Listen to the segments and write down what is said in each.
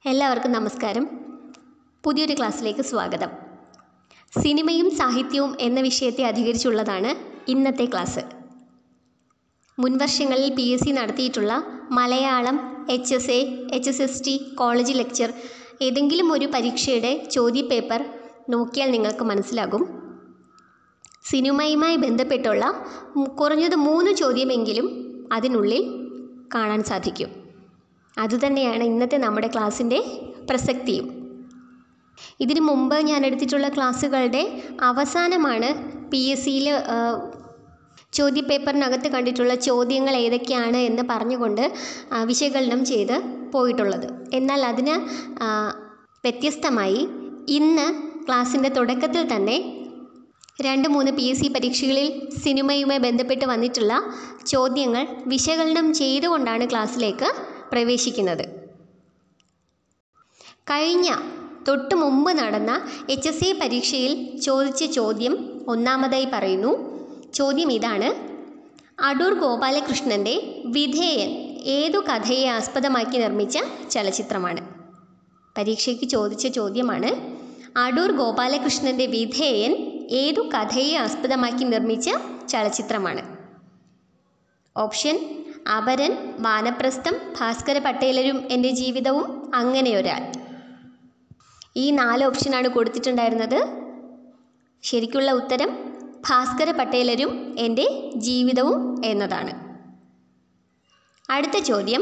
എല്ലാവർക്കും നമസ്കാരം പുതിയൊരു ക്ലാസ്സിലേക്ക് സ്വാഗതം സിനിമയും സാഹിത്യവും എന്ന വിഷയത്തെ അധികരിച്ചുള്ളതാണ് ഇന്നത്തെ ക്ലാസ് മുൻവർഷങ്ങളിൽ പി എസ് സി നടത്തിയിട്ടുള്ള Malayalam H S A H S S T college lecture ഏതെങ്കിലും ഒരു പരീക്ഷയുടെ ചോദ്യപേപ്പർ നോക്കിയാൽ നിങ്ങൾക്ക് മനസ്സിലാകും സിനിമയുമായി ബന്ധപ്പെട്ടുള്ള മു- കുറഞ്ഞത് മൂന്ന് ചോദ്യമെങ്കിലും അതിനുള്ളിൽ കാണാൻ സാധിക്കും അതുതന്നെയാണ് ഇന്നത്തെ നമ്മുടെ ക്ലാസ്സിൻ്റെ പ്രസക്തിയും ഇതിനു മുമ്പ് ഞാൻ എടുത്തിട്ടുള്ള ക്ലാസ്സുകളുടെ അവസാനമാണ് പി എസ് സിയിൽ ചോദ്യപേപ്പറിനകത്ത് കണ്ടിട്ടുള്ള ചോദ്യങ്ങൾ ഏതൊക്കെയാണ് എന്ന് പറഞ്ഞുകൊണ്ട് ആ, വിശകലനം ചെയ്ത് പോയിട്ടുള്ളത് എന്നാൽ അതിന് ആ, വ്യത്യസ്തമായി ഇന്ന് ക്ലാസ്സിൻ്റെ തുടക്കത്തിൽ തന്നെ രണ്ട് മൂന്ന് പി എസ് സി പരീക്ഷകളിൽ സിനിമയുമായി ബന്ധപ്പെട്ട് വന്നിട്ടുള്ള ചോദ്യങ്ങൾ വിശകലനം ചെയ്തുകൊണ്ടാണ് ക്ലാസ്സിലേക്ക് പ്രവേശിക്കുന്നത് കഴിഞ്ഞ തൊട്ട് മുമ്പ് നടന്ന എച്ച് എസ് സി പരീക്ഷയിൽ ചോദിച്ച ചോദ്യം ഒന്നാമതായി പറയുന്നു ചോദ്യം ഇതാണ് അടൂർ ഗോപാലകൃഷ്ണൻ്റെ വിധേയൻ ഏതു കഥയെ ആസ്പദമാക്കി നിർമ്മിച്ച ചലച്ചിത്രമാണ് പരീക്ഷയ്ക്ക് ചോദിച്ച ചോദ്യമാണ് അടൂർ ഗോപാലകൃഷ്ണൻ്റെ വിധേയൻ ഏതു കഥയെ ആസ്പദമാക്കി നിർമ്മിച്ച ചലച്ചിത്രമാണ് ഓപ്ഷൻ അപരൻ വാനപ്രസ്ഥം ഭാസ്കര പട്ടേലരും എൻ്റെ ജീവിതവും അങ്ങനെ ഒരാൾ ഈ നാല് ഓപ്ഷനാണ് കൊടുത്തിട്ടുണ്ടായിരുന്നത് ശരിക്കുള്ള ഉത്തരം ഭാസ്കര പട്ടേലരും എൻ്റെ ജീവിതവും എന്നതാണ് അടുത്ത ചോദ്യം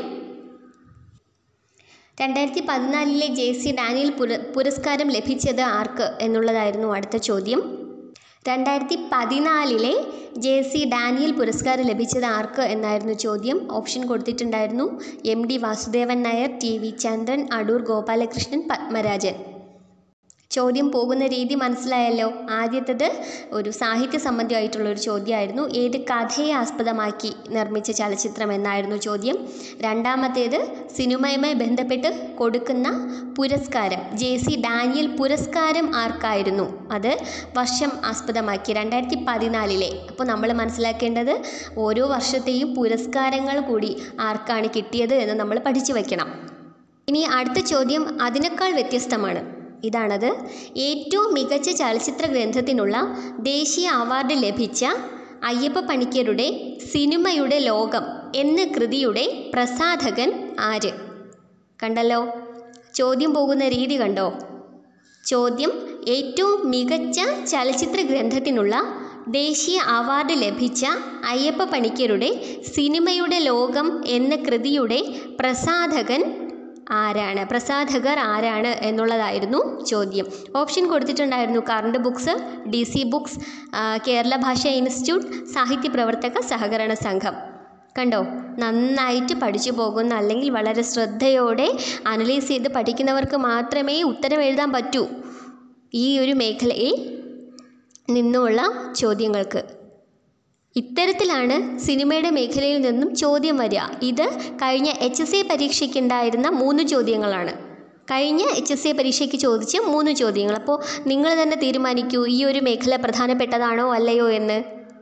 രണ്ടായിരത്തി പതിനാലിലെ ജെ സി ഡാനിയൽ പുര പുരസ്കാരം ലഭിച്ചത് ആർക്ക് എന്നുള്ളതായിരുന്നു അടുത്ത ചോദ്യം രണ്ടായിരത്തി പതിനാലിലെ ജെ സി ഡാനിയൽ പുരസ്കാരം ലഭിച്ചത് ആർക്ക് എന്നായിരുന്നു ചോദ്യം ഓപ്ഷൻ കൊടുത്തിട്ടുണ്ടായിരുന്നു M D Vasudevan Nair T V Chandran Adoor Gopalakrishnan Padmarajan ചോദ്യം പോകുന്ന രീതി മനസ്സിലായല്ലോ ആദ്യത്തേത് ഒരു സാഹിത്യ സംബന്ധമായിട്ടുള്ള ഒരു ചോദ്യമായിരുന്നു ഏത് കഥയെ ആസ്പദമാക്കി നിർമ്മിച്ച ചലച്ചിത്രം എന്നായിരുന്നു ചോദ്യം രണ്ടാമത്തേത് സിനിമയുമായി ബന്ധപ്പെട്ട് കൊടുക്കുന്ന പുരസ്കാരം ജെ സി ഡാനിയൽ പുരസ്കാരം ആർക്കായിരുന്നു അത് വർഷം ആസ്പദമാക്കി രണ്ടായിരത്തി പതിനാലിലെ അപ്പോൾ നമ്മൾ മനസ്സിലാക്കേണ്ടത് ഓരോ വർഷത്തെയും പുരസ്കാരങ്ങൾ കൂടി ആർക്കാണ് കിട്ടിയത് എന്ന് നമ്മൾ പഠിച്ചു വയ്ക്കണം ഇനി അടുത്ത ചോദ്യം അതിനേക്കാൾ വ്യത്യസ്തമാണ് ഇതാണത് ഏറ്റവും മികച്ച ചലച്ചിത്ര ഗ്രന്ഥത്തിനുള്ള ദേശീയ അവാർഡ് ലഭിച്ച അയ്യപ്പ പണിക്കരുടെ സിനിമയുടെ ലോകം എന്ന കൃതിയുടെ പ്രസാധകൻ ആര് കണ്ടല്ലോ ചോദ്യം പോകുന്ന രീതി കണ്ടോ ചോദ്യം ഏറ്റവും മികച്ച ചലച്ചിത്ര ഗ്രന്ഥത്തിനുള്ള ദേശീയ അവാർഡ് ലഭിച്ച അയ്യപ്പ പണിക്കരുടെ സിനിമയുടെ ലോകം എന്ന കൃതിയുടെ പ്രസാധകൻ ആരാണ് പ്രസാധകർ ആരാണ് എന്നുള്ളതായിരുന്നു ചോദ്യം ഓപ്ഷൻ കൊടുത്തിട്ടുണ്ടായിരുന്നു current books D C books ആ, കേരള ഭാഷാ ഇൻസ്റ്റിറ്റ്യൂട്ട് സാഹിത്യ പ്രവർത്തക സഹകരണ സംഘം കണ്ടോ നന്നായിട്ട് പഠിച്ചു പോകുന്ന അല്ലെങ്കിൽ വളരെ ശ്രദ്ധയോടെ അനലൈസ് ചെയ്ത് പഠിക്കുന്നവർക്ക് മാത്രമേ ഉത്തരം എഴുതാൻ പറ്റൂ ഈ ഒരു മേഖലയിൽ നിന്നുമുള്ള ചോദ്യങ്ങൾക്ക് ഇത്തരത്തിലാണ് സിനിമയുടെ മേഖലയിൽ നിന്നും ചോദ്യം വരിക ഇത് കഴിഞ്ഞ എച്ച് എസ് എ പരീക്ഷയ്ക്കുണ്ടായിരുന്ന മൂന്ന് ചോദ്യങ്ങളാണ് കഴിഞ്ഞ എച്ച് എസ് എ പരീക്ഷയ്ക്ക് ചോദിച്ച മൂന്ന് ചോദ്യങ്ങൾ അപ്പോൾ നിങ്ങൾ തന്നെ തീരുമാനിക്കൂ ഈ ഒരു മേഖല പ്രധാനപ്പെട്ടതാണോ അല്ലയോ എന്ന്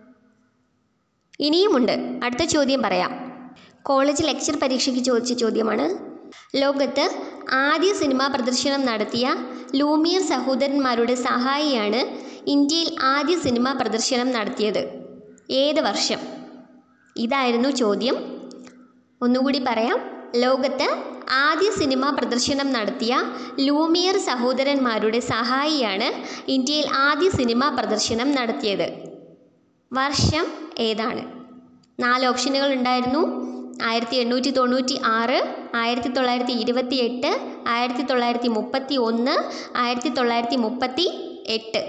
ഇനിയുമുണ്ട് അടുത്ത ചോദ്യം പറയാം കോളേജ് ലെക്ചർ പരീക്ഷയ്ക്ക് ചോദിച്ച ചോദ്യമാണ് ലോകത്ത് ആദ്യ സിനിമാ പ്രദർശനം നടത്തിയ ലൂമിയർ സഹോദരന്മാരുടെ സഹായിയാണ് ഇന്ത്യയിൽ ആദ്യ സിനിമാ പ്രദർശനം നടത്തിയത് ഏത് വർഷം ഇതായിരുന്നു ചോദ്യം ഒന്നുകൂടി പറയാം ലോകത്ത് ആദ്യ സിനിമാ പ്രദർശനം നടത്തിയ ലൂമിയർ സഹോദരന്മാരുടെ സഹായിയാണ് ഇന്ത്യയിൽ ആദ്യ സിനിമാ പ്രദർശനം നടത്തിയത് വർഷം ഏതാണ് നാല് ഓപ്ഷനുകൾ ഉണ്ടായിരുന്നു ആയിരത്തി എണ്ണൂറ്റി തൊണ്ണൂറ്റി ആറ് ആയിരത്തി തൊള്ളായിരത്തി ഇരുപത്തി എട്ട് ആയിരത്തി തൊള്ളായിരത്തി മുപ്പത്തി ഒന്ന് ആയിരത്തി തൊള്ളായിരത്തി മുപ്പത്തി എട്ട്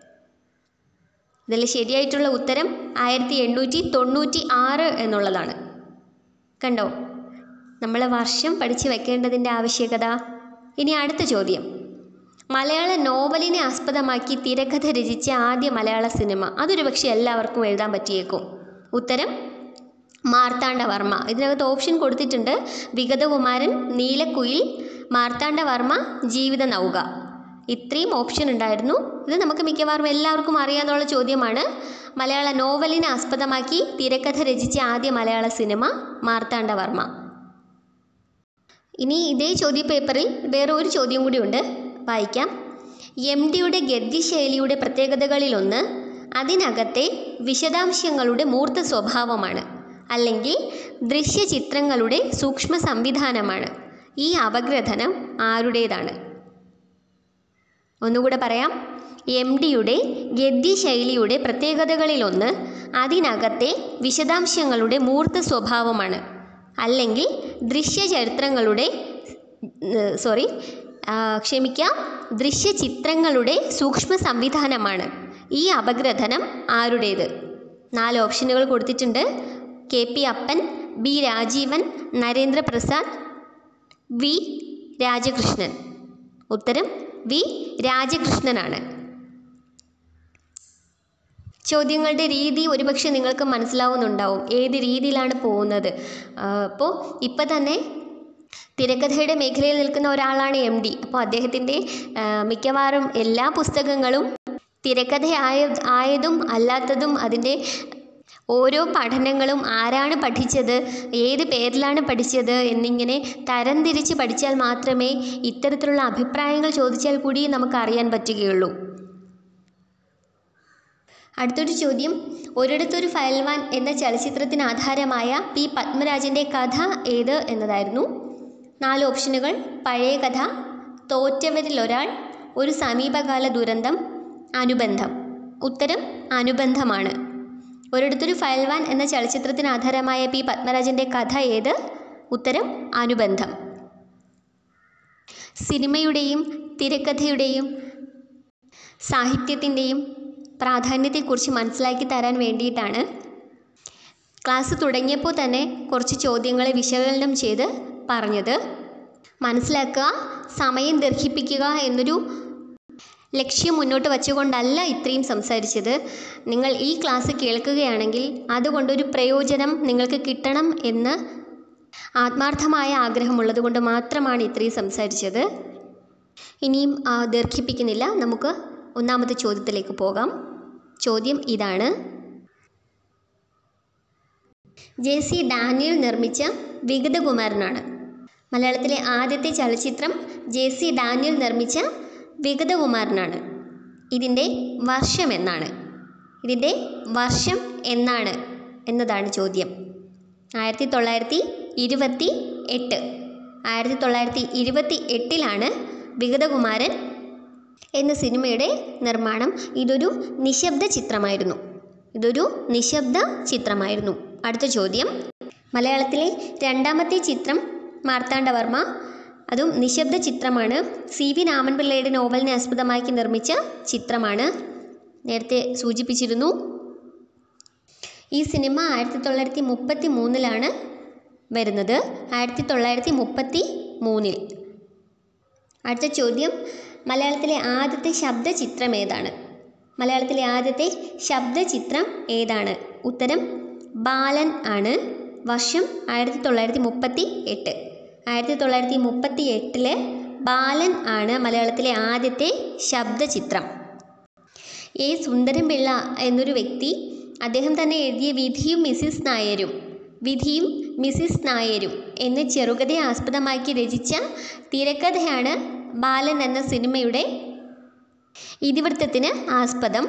ഇതിൽ ശരിയായിട്ടുള്ള ഉത്തരം ആയിരത്തി എണ്ണൂറ്റി തൊണ്ണൂറ്റി ആറ് എന്നുള്ളതാണ് കണ്ടോ നമ്മൾ വർഷം പഠിച്ചു വെക്കേണ്ടതിൻ്റെ ആവശ്യകത ഇനി അടുത്ത ചോദ്യം മലയാള നോവലിനെ ആസ്പദമാക്കി തിരക്കഥ രചിച്ച ആദ്യ മലയാള സിനിമ അതൊരു പക്ഷേ എല്ലാവർക്കും എഴുതാൻ പറ്റിയേക്കും ഉത്തരം മാർത്താണ്ഡവർമ്മ ഇതിനകത്ത് ഓപ്ഷൻ കൊടുത്തിട്ടുണ്ട് വിഗതകുമാരൻ നീലക്കുയിൽ മാർത്താണ്ഡവർമ്മ ജീവിത നൗക ഇത്രയും ഓപ്ഷൻ ഉണ്ടായിരുന്നു ഇത് നമുക്ക് മിക്കവാറും എല്ലാവർക്കും അറിയാവുന്ന ചോദ്യമാണ് മലയാള നോവലിനെ ആസ്പദമാക്കി തിരക്കഥ രചിച്ച ആദ്യ മലയാള സിനിമ മാർത്താണ്ഡവർമ്മ ഇനി ഇതേ ചോദ്യപേപ്പറിൽ വേറെ ഒരു ചോദ്യം കൂടിയുണ്ട് വായിക്കാം എം ഡിയുടെ ഗദ്യശൈലിയുടെ പ്രത്യേകതകളിലൊന്ന് അതിനകത്തെ വിശദാംശങ്ങളുടെ മൂർത്ത സ്വഭാവമാണ് അല്ലെങ്കിൽ ദൃശ്യചിത്രങ്ങളുടെ സൂക്ഷ്മ സംവിധാനമാണ് ഈ അപഗ്രഥനം ആരുടേതാണ് ഒന്നുകൂടെ പറയാം എം ഡിയുടെ ഗദ്യശൈലിയുടെ പ്രത്യേകതകളിലൊന്ന് അതിനകത്തെ വിശദാംശങ്ങളുടെ മൂർത്ത സ്വഭാവമാണ് അല്ലെങ്കിൽ ദൃശ്യചരിത്രങ്ങളുടെ സോറി ക്ഷമിക്കാം ദൃശ്യചിത്രങ്ങളുടെ സൂക്ഷ്മ സംവിധാനമാണ് ഈ അപഗ്രഥനം ആരുടേത് നാല് ഓപ്ഷനുകൾ കൊടുത്തിട്ടുണ്ട് K P Appan B Rajeevan Narendraprasad V Rajakrishnan ഉത്തരം വി രാജകൃഷ്ണനാണ് ചോദ്യങ്ങളുടെ രീതി ഒരുപക്ഷെ നിങ്ങൾക്ക് മനസ്സിലാവുന്നുണ്ടാവും ഏത് രീതിയിലാണ് പോകുന്നത് അപ്പോൾ ഇപ്പം തന്നെ തിരക്കഥയുടെ മേഖലയിൽ നിൽക്കുന്ന ഒരാളാണ് എം ഡി അപ്പോൾ അദ്ദേഹത്തിൻ്റെ മിക്കവാറും എല്ലാ പുസ്തകങ്ങളും തിരക്കഥ ആയ ആയതും അല്ലാത്തതും അതിൻ്റെ ഓരോ പഠനങ്ങളും ആരാണ് പഠിച്ചത് ഏത് പേരിലാണ് പഠിച്ചത് എന്നിങ്ങനെ തരംതിരിച്ച് പഠിച്ചാൽ മാത്രമേ ഇത്തരത്തിലുള്ള അഭിപ്രായങ്ങൾ ചോദിച്ചാൽ കൂടി നമുക്ക് അറിയാൻ പറ്റുകയുള്ളൂ അടുത്തൊരു ചോദ്യം ഒരിടത്തൊരു ഫയൽവാൻ എന്ന ചലച്ചിത്രത്തിന് ആധാരമായ പി പത്മരാജൻ്റെ കഥ ഏത് എന്നതായിരുന്നു നാല് ഓപ്ഷനുകൾ പഴയ കഥ തോറ്റവരിൽ ഒരാൾ ഒരു സമീപകാല ദുരന്തം അനുബന്ധം ഉത്തരം അനുബന്ധമാണ് ഒരിടത്തൊരു ഫയൽവാൻ എന്ന ചലച്ചിത്രത്തിന് ആധാരമായ പി പത്മരാജൻ്റെ കഥ ഏത് ഉത്തരം അനുബന്ധം സിനിമയുടെയും തിരക്കഥയുടെയും സാഹിത്യത്തിൻ്റെയും പ്രാധാന്യത്തെക്കുറിച്ച് മനസ്സിലാക്കി തരാൻ വേണ്ടിയിട്ടാണ് ക്ലാസ് തുടങ്ങിയപ്പോൾ തന്നെ കുറച്ച് ചോദ്യങ്ങളെ വിശകലനം ചെയ്ത് പറഞ്ഞത് മനസ്സിലാക്കുക സമയം ദീർഘിപ്പിക്കുക എന്നൊരു ലക്ഷ്യം മുന്നോട്ട് വച്ചുകൊണ്ടല്ല ഇത്രയും സംസാരിച്ചത് നിങ്ങൾ ഈ ക്ലാസ് കേൾക്കുകയാണെങ്കിൽ അതുകൊണ്ടൊരു പ്രയോജനം നിങ്ങൾക്ക് കിട്ടണം എന്ന് ആത്മാർത്ഥമായ ആഗ്രഹമുള്ളത് കൊണ്ട് മാത്രമാണ് ഇത്രയും സംസാരിച്ചത് ഇനിയും ആ, ദീർഘിപ്പിക്കുന്നില്ല നമുക്ക് ഒന്നാമത്തെ ചോദ്യത്തിലേക്ക് പോകാം ചോദ്യം ഇതാണ് ജെ സി ഡാനിയൽ നിർമ്മിച്ച വിഗതകുമാരനാണ് മലയാളത്തിലെ ആദ്യത്തെ ചലച്ചിത്രം ജെ സി ഡാനിയൽ നിർമ്മിച്ച വിഗതകുമാരനാണ് ഇതിൻ്റെ വർഷം എന്നാണ് ഇതിൻ്റെ വർഷം എന്നാണ് എന്നതാണ് ചോദ്യം ആയിരത്തി തൊള്ളായിരത്തി ഇരുപത്തി എട്ട് ആയിരത്തി തൊള്ളായിരത്തി ഇരുപത്തി എട്ടിലാണ് വിഗതകുമാരൻ എന്ന സിനിമയുടെ നിർമ്മാണം ഇതൊരു നിശബ്ദ ചിത്രമായിരുന്നു ഇതൊരു നിശബ്ദ ചിത്രമായിരുന്നു അടുത്ത ചോദ്യം മലയാളത്തിലെ രണ്ടാമത്തെ ചിത്രം മാർത്താണ്ഡവർമ്മ അതും നിശബ്ദ ചിത്രമാണ് സി വി രാമൻപിള്ളയുടെ നോവലിനെ ആസ്പദമാക്കി നിർമ്മിച്ച ചിത്രമാണ് നേരത്തെ സൂചിപ്പിച്ചിരുന്നു ഈ സിനിമ ആയിരത്തി തൊള്ളായിരത്തി മുപ്പത്തി മൂന്നിലാണ് വരുന്നത് ആയിരത്തി തൊള്ളായിരത്തി മുപ്പത്തി മൂന്നിൽ അടുത്ത ചോദ്യം മലയാളത്തിലെ ആദ്യത്തെ ശബ്ദചിത്രം ഏതാണ് മലയാളത്തിലെ ആദ്യത്തെ ശബ്ദചിത്രം ഏതാണ് ഉത്തരം ബാലൻ ആണ് വർഷം ആയിരത്തി തൊള്ളായിരത്തി മുപ്പത്തി എട്ട് ആയിരത്തി തൊള്ളായിരത്തി മുപ്പത്തി എട്ടില് ബാലൻ ആണ് മലയാളത്തിലെ ആദ്യത്തെ ശബ്ദചിത്രം എ സുന്ദരൻപിള്ള എന്നൊരു വ്യക്തി അദ്ദേഹം തന്നെ എഴുതിയ വിധിയും മിസ്സിസ് നായരും വിധിയും മിസ്സിസ് നായരും എന്ന ചെറുകഥയെ ആസ്പദമാക്കി രചിച്ച തിരക്കഥയാണ് ബാലൻ എന്ന സിനിമയുടെ ഇതിവൃത്തത്തിന് ആസ്പദം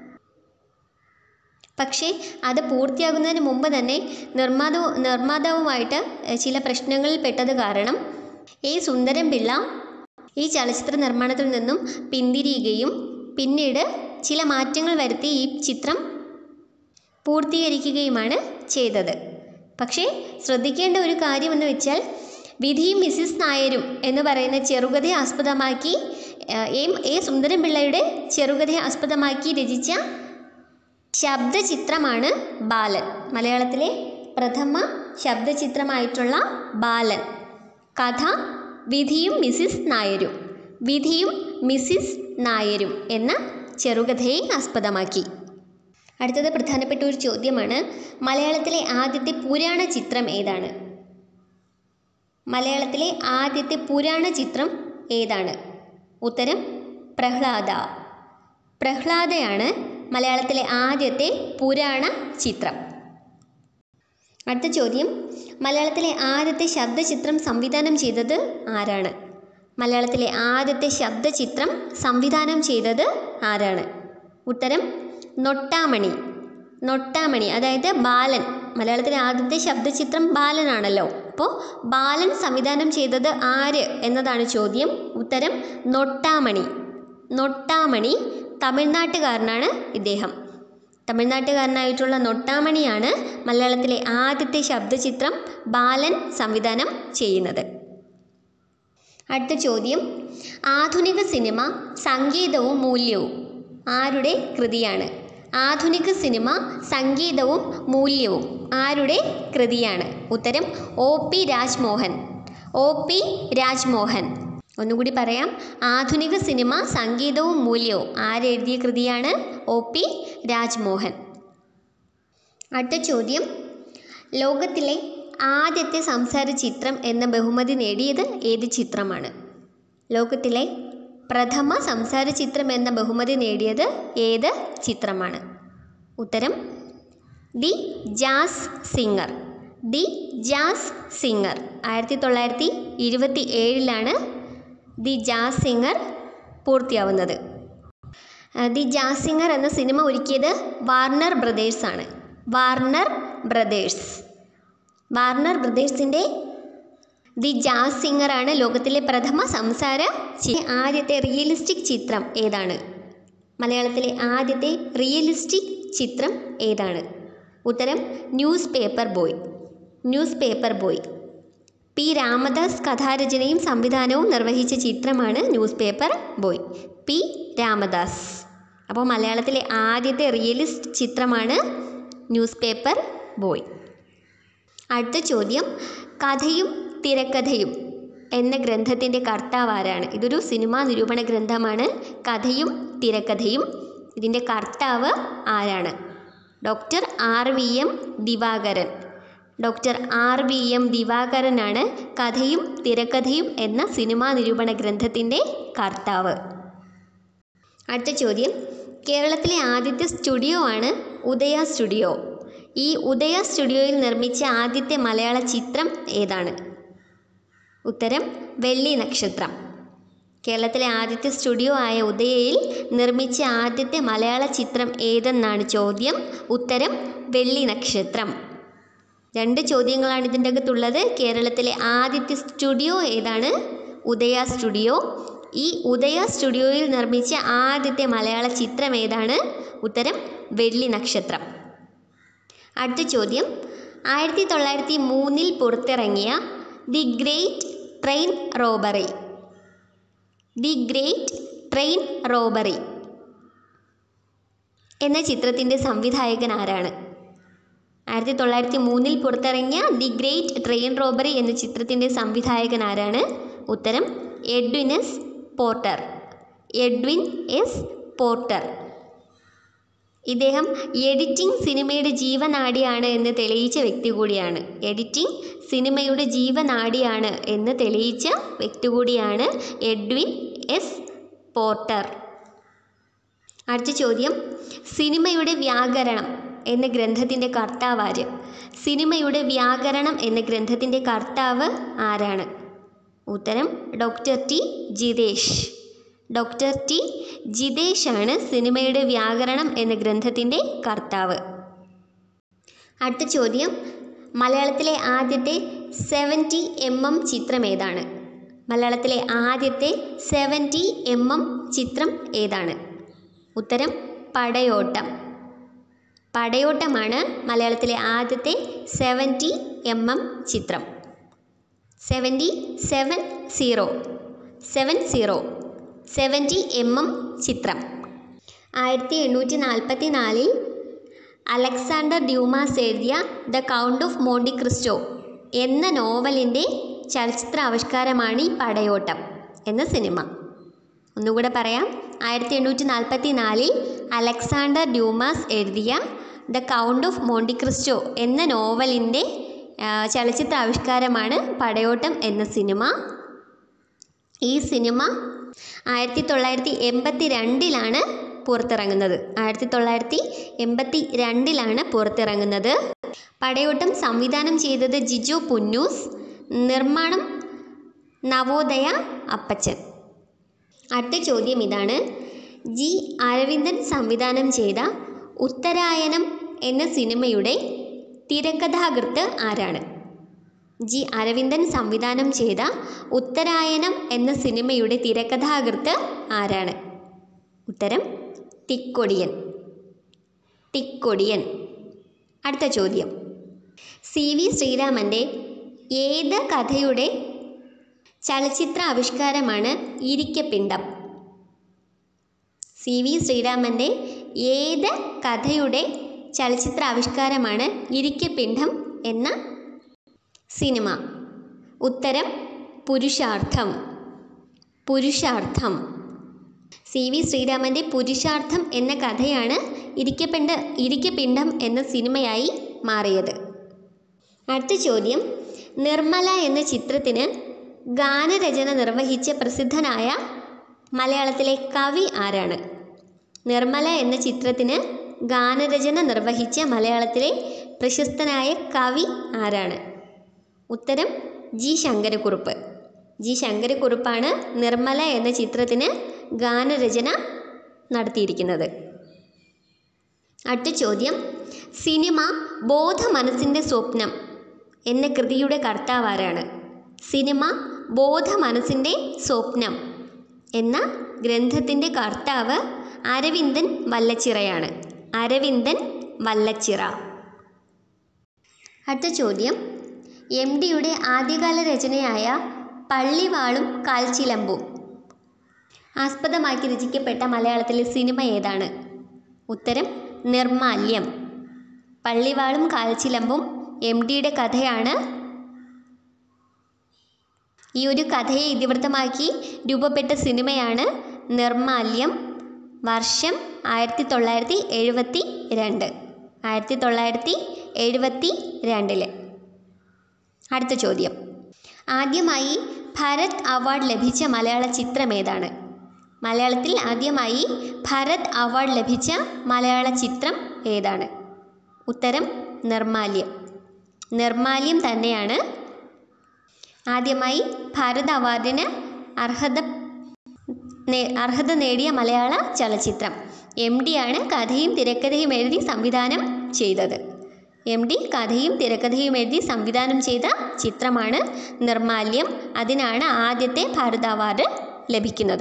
പക്ഷേ അത് പൂർത്തിയാകുന്നതിന് മുമ്പ് തന്നെ നിർമ്മാതാവ് നിർമ്മാതാവുമായിട്ട് എഹ്, ചില പ്രശ്നങ്ങളിൽ പെട്ടത് കാരണം എ സുന്ദരൻപിള്ള ഈ ചലച്ചിത്ര നിർമ്മാണത്തിൽ നിന്നും പിന്തിരിയുകയും പിന്നീട് ചില മാറ്റങ്ങൾ വരുത്തി ഈ ചിത്രം പൂർത്തീകരിക്കുകയുമാണ് ചെയ്തത് പക്ഷേ ശ്രദ്ധിക്കേണ്ട ഒരു കാര്യമെന്ന് വെച്ചാൽ വിധിയും മിസ്സിസ് നായരും എന്ന് പറയുന്ന ചെറുകഥയെ ആസ്പദമാക്കി ഏഹ്, എം എ സുന്ദരൻപിള്ളയുടെ ചെറുകഥയെ ആസ്പദമാക്കി രചിച്ച ശബ്ദചിത്രമാണ് ബാലൻ മലയാളത്തിലെ പ്രഥമ ശബ്ദചിത്രമായിട്ടുള്ള ബാലൻ കഥ വിധിയും മിസ്സിസ് നായരും വിധിയും മിസ്സിസ് നായരും എന്ന ചെറുകഥയെ ആസ്പദമാക്കി അടുത്തത് പ്രധാനപ്പെട്ട ഒരു ചോദ്യമാണ് മലയാളത്തിലെ ആദ്യത്തെ പുരാണ ചിത്രം ഏതാണ് മലയാളത്തിലെ ആദ്യത്തെ പുരാണ ചിത്രം ഏതാണ് ഉത്തരം പ്രഹ്ലാദ പ്രഹ്ലാദയാണ് മലയാളത്തിലെ ആദ്യത്തെ പുരാണ ചിത്രം അടുത്ത ചോദ്യം മലയാളത്തിലെ ആദ്യത്തെ ശബ്ദചിത്രം സംവിധാനം ചെയ്തത് ആരാണ് മലയാളത്തിലെ ആദ്യത്തെ ശബ്ദചിത്രം സംവിധാനം ചെയ്തത് ആരാണ് ഉത്തരം നൊട്ടാമണി നൊട്ടാമണി അതായത് ബാലൻ മലയാളത്തിലെ ആദ്യത്തെ ശബ്ദചിത്രം ബാലനാണല്ലോ അപ്പോൾ ബാലൻ സംവിധാനം ചെയ്തത് ആര് എന്നതാണ് ചോദ്യം ഉത്തരം നൊട്ടാമണി നൊട്ടാമണി തമിഴ്നാട്ടുകാരനാണ് ഇദ്ദേഹം തമിഴ്നാട്ടുകാരനായിട്ടുള്ള നൊട്ടാമണിയാണ് മലയാളത്തിലെ ആദ്യത്തെ ശബ്ദചിത്രം ബാലൻ സംവിധാനം ചെയ്യുന്നത് അടുത്ത ചോദ്യം ആധുനിക സിനിമ സംഗീതവും മൂല്യവും ആരുടെ കൃതിയാണ് ആധുനിക സിനിമ സംഗീതവും മൂല്യവും ആരുടെ കൃതിയാണ് ഉത്തരം O P Rajmohan O P Rajmohan ഒന്നുകൂടി പറയാം ആധുനിക സിനിമ സംഗീതവും മൂല്യവും ആരെഴുതിയ കൃതിയാണ് ഒ പി രാജ്മോഹൻ അടുത്ത ചോദ്യം ലോകത്തിലെ ആദ്യത്തെ സംസാര ചിത്രം എന്ന ബഹുമതി നേടിയത് ഏത് ചിത്രമാണ് ലോകത്തിലെ പ്രഥമ സംസാര ചിത്രം എന്ന ബഹുമതി നേടിയത് ഏത് ചിത്രമാണ് ഉത്തരം the jazz singer the jazz singer ആയിരത്തി തൊള്ളായിരത്തി ഇരുപത്തി ഏഴിലാണ് ദി ജാസ് സിംഗർ പൂർത്തിയാവുന്നത് ആ, ദി ജാസ് സിംഗർ എന്ന സിനിമ ഒരുക്കിയത് വാർണർ ബ്രദേഴ്സാണ് വാർണർ ബ്രദേഴ്സ് വാർണർ ബ്രദേഴ്സിൻ്റെ ദി ജാസ് സിംഗറാണ് ലോകത്തിലെ പ്രഥമ സംസാര ചി- ആദ്യത്തെ റിയലിസ്റ്റിക് ചിത്രം ഏതാണ് മലയാളത്തിലെ ആദ്യത്തെ റിയലിസ്റ്റിക് ചിത്രം ഏതാണ് ഉത്തരം newspaper boy newspaper boy P Ramadas കഥാരചനയും സംവിധാനവും നിർവഹിച്ച ചിത്രമാണ് newspaper boy P Ramadas അപ്പോൾ മലയാളത്തിലെ ആദ്യത്തെ റിയലിസ്റ്റ് ചിത്രമാണ് ന്യൂസ് പേപ്പർ ബോയ് അടുത്ത ചോദ്യം കഥയും തിരക്കഥയും എന്ന ഗ്രന്ഥത്തിൻ്റെ കർത്താവ് ആരാണ് ഇതൊരു സിനിമാ നിരൂപണ ഗ്രന്ഥമാണ് കഥയും തിരക്കഥയും ഇതിൻ്റെ കർത്താവ് ആരാണ് doctor R V M Divakaran doctor R V M ദിവാകരനാണ് കഥയും തിരക്കഥയും എന്ന സിനിമാ നിരൂപണ ഗ്രന്ഥത്തിൻ്റെ കർത്താവ് അടുത്ത ചോദ്യം കേരളത്തിലെ ആദ്യത്തെ സ്റ്റുഡിയോ ആണ് ഉദയ സ്റ്റുഡിയോ ഈ ഉദയ സ്റ്റുഡിയോയിൽ നിർമ്മിച്ച ആദ്യത്തെ മലയാള ചിത്രം ഏതാണ് ഉത്തരം വെള്ളി നക്ഷത്രം കേരളത്തിലെ ആദ്യത്തെ സ്റ്റുഡിയോ ആയ ഉദയയിൽ നിർമ്മിച്ച ആദ്യത്തെ മലയാള ചിത്രം ഏതെന്നാണ് ചോദ്യം ഉത്തരം വെള്ളി നക്ഷത്രം രണ്ട് ചോദ്യങ്ങളാണ് ഇതിൻ്റെ അകത്തുള്ളത് കേരളത്തിലെ ആദ്യത്തെ സ്റ്റുഡിയോ ഏതാണ് ഉദയ സ്റ്റുഡിയോ ഈ ഉദയ സ്റ്റുഡിയോയിൽ നിർമ്മിച്ച ആദ്യത്തെ മലയാള ചിത്രം ഏതാണ് ഉത്തരം വെള്ളി നക്ഷത്രം അടുത്ത ചോദ്യം ആയിരത്തി തൊള്ളായിരത്തി മൂന്നിൽ പുറത്തിറങ്ങിയ the great train robbery the great train robbery എന്ന ചിത്രത്തിൻ്റെ സംവിധായകൻ ആരാണ് ആയിരത്തി തൊള്ളായിരത്തി മൂന്നിൽ പുറത്തിറങ്ങിയ ദി ഗ്രേറ്റ് ട്രെയിൻ റോബറി എന്ന ചിത്രത്തിൻ്റെ സംവിധായകൻ ആരാണ് ഉത്തരം Edwin S Porter Edwin S Porter ഇദ്ദേഹം എഡിറ്റിംഗ് സിനിമയുടെ ജീവനാഡിയാണ് എന്ന് തെളിയിച്ച വ്യക്തി കൂടിയാണ് എഡിറ്റിംഗ് സിനിമയുടെ ജീവനാഡിയാണ് എന്ന് തെളിയിച്ച വ്യക്തി കൂടിയാണ് എഡ്വിൻ എസ് പോർട്ടർ അടുത്ത ചോദ്യം സിനിമയുടെ വ്യാകരണം എന്ന ഗ്രന്ഥത്തിൻ്റെ കർത്താവ് ആര് സിനിമയുടെ വ്യാകരണം എന്ന ഗ്രന്ഥത്തിൻ്റെ കർത്താവ് ആരാണ് ഉത്തരം doctor T Jithesh doctor T ജിതേഷാണ് സിനിമയുടെ വ്യാകരണം എന്ന ഗ്രന്ഥത്തിൻ്റെ കർത്താവ് അടുത്ത ചോദ്യം മലയാളത്തിലെ ആദ്യത്തെ സെവൻറ്റി എം എം ചിത്രം ഏതാണ് മലയാളത്തിലെ ആദ്യത്തെ സെവൻറ്റി എം എം ചിത്രം ഏതാണ് ഉത്തരം പടയോട്ടം പടയോട്ടമാണ് മലയാളത്തിലെ ആദ്യത്തെ സെവൻറ്റി എം എം ചിത്രം seventy seven zero seven zero seventy M M ചിത്രം ആയിരത്തി എണ്ണൂറ്റി നാൽപ്പത്തി നാലിൽ അലക്സാണ്ടർ ഡ്യൂമാസ് എഴുതിയ the count of Monte Cristo എന്ന നോവലിൻ്റെ ചലച്ചിത്ര ആവിഷ്കാരമാണ് ഈ പടയോട്ടം എന്ന സിനിമ ഒന്നുകൂടെ പറയാം ആയിരത്തി എണ്ണൂറ്റി നാൽപ്പത്തി നാലിൽ അലക്സാണ്ടർ ഡ്യൂമാസ് എഴുതിയ the count of Monte Cristo എന്ന നോവലിൻ്റെ ആ, ചലച്ചിത്ര ആവിഷ്കാരമാണ് പടയോട്ടം എന്ന സിനിമ ഈ സിനിമ ആയിരത്തി തൊള്ളായിരത്തി എൺപത്തി രണ്ടിലാണ് പുറത്തിറങ്ങുന്നത് ആയിരത്തി തൊള്ളായിരത്തി എൺപത്തി രണ്ടിലാണ് പുറത്തിറങ്ങുന്നത് പടയോട്ടം സംവിധാനം ചെയ്തത് ജിജു പുന്നൂസ് നിർമ്മാണം നവോദയ അപ്പച്ചൻ അടുത്ത ചോദ്യം ഇതാണ് ജി അരവിന്ദൻ സംവിധാനം ചെയ്ത ഉത്തരായനം എന്ന സിനിമയുടെ തിരക്കഥാകൃത്ത് ആരാണ് ജി അരവിന്ദൻ സംവിധാനം ചെയ്ത ഉത്തരായനം എന്ന സിനിമയുടെ തിരക്കഥാകൃത്ത് ആരാണ് ഉത്തരം തിക്കൊടിയൻ തിക്കൊടിയൻ അടുത്ത ചോദ്യം സി വി ശ്രീരാമൻ്റെ ഏത് കഥയുടെ ചലച്ചിത്ര ആവിഷ്കാരമാണ് ഇരിക്കപ്പിണ്ടം സി വി ശ്രീരാമൻ്റെ ഏത് കഥയുടെ ചലച്ചിത്ര ആവിഷ്കാരമാണ് ഇരിക്കപ്പിണ്ടം എന്ന സിനിമ ഉത്തരം പുരുഷാർത്ഥം പുരുഷാർത്ഥം സി വി ശ്രീരാമൻ്റെ പുരുഷാർത്ഥം എന്ന കഥയാണ് ഇരിക്കപ്പിണ്ട ഇരിക്കപ്പിണ്ടം എന്ന സിനിമയായി മാറിയത് അടുത്ത ചോദ്യം നിർമ്മല എന്ന ചിത്രത്തിന് ഗാനരചന നിർവഹിച്ച പ്രസിദ്ധനായ മലയാളത്തിലെ കവി ആരാണ് നിർമ്മല എന്ന ചിത്രത്തിന് ഗാനരചന നിർവഹിച്ച മലയാളത്തിലെ പ്രശസ്തനായ കവി ആരാണ് ഉത്തരം ജി ശങ്കരക്കുറുപ്പ് ജി ശങ്കരക്കുറുപ്പാണ് നിർമ്മല എന്ന ചിത്രത്തിന് ഗാനരചന നടത്തിയിരിക്കുന്നത് അടുത്ത ചോദ്യം സിനിമ ബോധ മനസ്സിൻ്റെ സ്വപ്നം എന്ന കൃതിയുടെ കർത്താവ് ആരാണ് സിനിമ ബോധ മനസ്സിൻ്റെ സ്വപ്നം എന്ന ഗ്രന്ഥത്തിൻ്റെ കർത്താവ് അരവിന്ദൻ വല്ലച്ചിറയാണ് അരവിന്ദൻ വല്ലച്ചിറ അടുത്ത ചോദ്യം എം ഡിയുടെ ആദ്യകാല രചനയായ പള്ളിവാളും കാൽച്ചിലമ്പും ആസ്പദമാക്കി രചിക്കപ്പെട്ട മലയാളത്തിലെ സിനിമ ഏതാണ് ഉത്തരം നിർമാല്യം പള്ളിവാളും കാൽച്ചിലമ്പും എം ഡിയുടെ കഥയാണ് ഈ ഒരു കഥയെ ഇതിവൃത്തമാക്കി രൂപപ്പെട്ട സിനിമയാണ് നിർമാല്യം വർഷം ആയിരത്തി തൊള്ളായിരത്തി എഴുപത്തി രണ്ട് ആയിരത്തി തൊള്ളായിരത്തി എഴുപത്തി രണ്ടില് അടുത്ത ചോദ്യം ആദ്യമായി ഭരത് അവാർഡ് ലഭിച്ച മലയാള ചിത്രം ഏതാണ് മലയാളത്തിൽ ആദ്യമായി ഭരത് അവാർഡ് ലഭിച്ച മലയാള ചിത്രം ഏതാണ് ഉത്തരം നിർമാല്യം നിർമാല്യം തന്നെയാണ് ആദ്യമായി ഭാരത് അവാർഡിന് അർഹത നേ- അർഹത നേടിയ മലയാള ചലച്ചിത്രം എം ഡി ആണ് കഥയും തിരക്കഥയും എഴുതി സംവിധാനം ചെയ്തത് എം ഡി കഥയും തിരക്കഥയും എഴുതി സംവിധാനം ചെയ്ത ചിത്രമാണ് നിർമാല്യം അതിനാണ് ആദ്യത്തെ ഭാരത് അവാർഡ് ലഭിക്കുന്നത്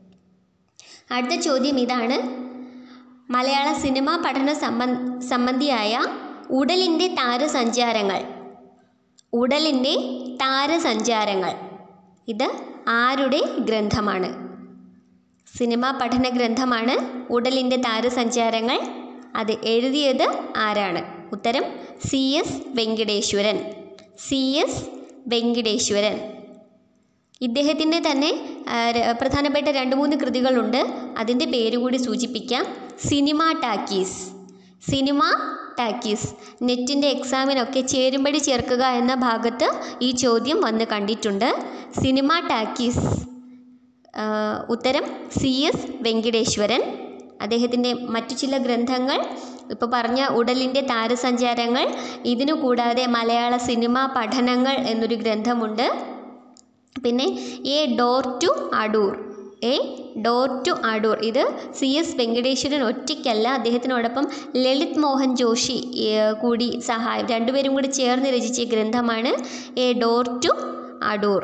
അടുത്ത ചോദ്യം ഇതാണ് മലയാള സിനിമാ പഠന സംബന്ധ സംബന്ധിയായ ഉടലിൻ്റെ താരസഞ്ചാരങ്ങൾ ഉടലിൻ്റെ താരസഞ്ചാരങ്ങൾ ഇത് ആരുടെ ഗ്രന്ഥമാണ് സിനിമാ പഠന ഗ്രന്ഥമാണ് ഉടലിൻ്റെ താരസഞ്ചാരങ്ങൾ അത് എഴുതിയത് ആരാണ് ഉത്തരം C S Venkiteswaran C S Venkiteswaran ഇദ്ദേഹത്തിൻ്റെ തന്നെ ആ, ര- പ്രധാനപ്പെട്ട രണ്ട് മൂന്ന് കൃതികളുണ്ട് അതിൻ്റെ പേര് കൂടി സൂചിപ്പിക്കാം സിനിമ ടാക്കീസ് സിനിമ ടാക്കീസ് നെറ്റിൻ്റെ എക്സാമിനൊക്കെ ചേരുമ്പടി ചേർക്കുക എന്ന ഭാഗത്ത് ഈ ചോദ്യം വന്ന് കണ്ടിട്ടുണ്ട് സിനിമ ടാക്കീസ് ആ, ഉത്തരം സി എസ് വെങ്കിടേശ്വരൻ അദ്ദേഹത്തിൻ്റെ മറ്റു ചില ഗ്രന്ഥങ്ങൾ ഇപ്പോൾ പറഞ്ഞ ഉടലിൻ്റെ താരസഞ്ചാരങ്ങൾ ഇതിനു കൂടാതെ മലയാള സിനിമാ പഠനങ്ങൾ എന്നൊരു ഗ്രന്ഥമുണ്ട് പിന്നെ a door to Adoor a door to Adoor ഇത് സി എസ് വെങ്കടേശ്വരൻ ഒറ്റയ്ക്കല്ല അദ്ദേഹത്തിനോടൊപ്പം ലളിത് മോഹൻ ജോഷി ഏ, കൂടി സഹായം രണ്ടുപേരും കൂടി ചേർന്ന് രചിച്ച ഗ്രന്ഥമാണ് എ ഡോർ ടു അടൂർ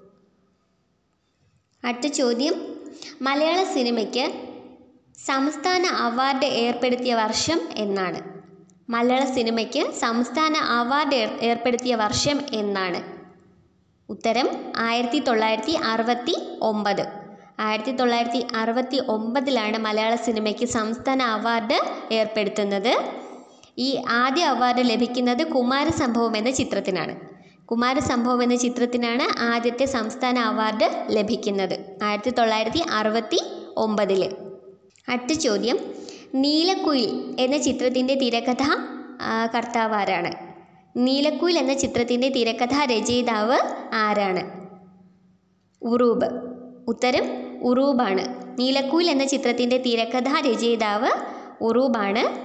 അടുത്ത ചോദ്യം മലയാള സിനിമയ്ക്ക് സംസ്ഥാന അവാർഡ് ഏർപ്പെടുത്തിയ വർഷം എന്നാണ് മലയാള സിനിമയ്ക്ക് സംസ്ഥാന അവാർഡ് ഏർ- ഏർപ്പെടുത്തിയ വർഷം എന്നാണ് ഉത്തരം ആയിരത്തി തൊള്ളായിരത്തി അറുപത്തി ഒമ്പത് ആയിരത്തി തൊള്ളായിരത്തി അറുപത്തി ഒമ്പതിലാണ് മലയാള സിനിമയ്ക്ക് സംസ്ഥാന അവാർഡ് ഏർപ്പെടുത്തുന്നത് ഈ ആദ്യ അവാർഡ് ലഭിക്കുന്നത് കുമാരസംഭവം എന്ന ചിത്രത്തിനാണ് കുമാരസംഭവം എന്ന ചിത്രത്തിനാണ് ആദ്യത്തെ സംസ്ഥാന അവാർഡ് ലഭിക്കുന്നത് ആയിരത്തി തൊള്ളായിരത്തി അറുപത്തി ഒമ്പതിൽ അടുത്ത ചോദ്യം നീലക്കുയിൽ എന്ന ചിത്രത്തിൻ്റെ തിരക്കഥ ആ, കർത്താവ് ആരാണ് നീലക്കുയിൽ എന്ന ചിത്രത്തിൻ്റെ തിരക്കഥാ രചയിതാവ് ആരാണ് ഉറൂബ് ഉത്തരം ഉറൂബാണ് നീലക്കുയിൽ എന്ന ചിത്രത്തിൻ്റെ തിരക്കഥാ രചയിതാവ് ഉറൂബാണ്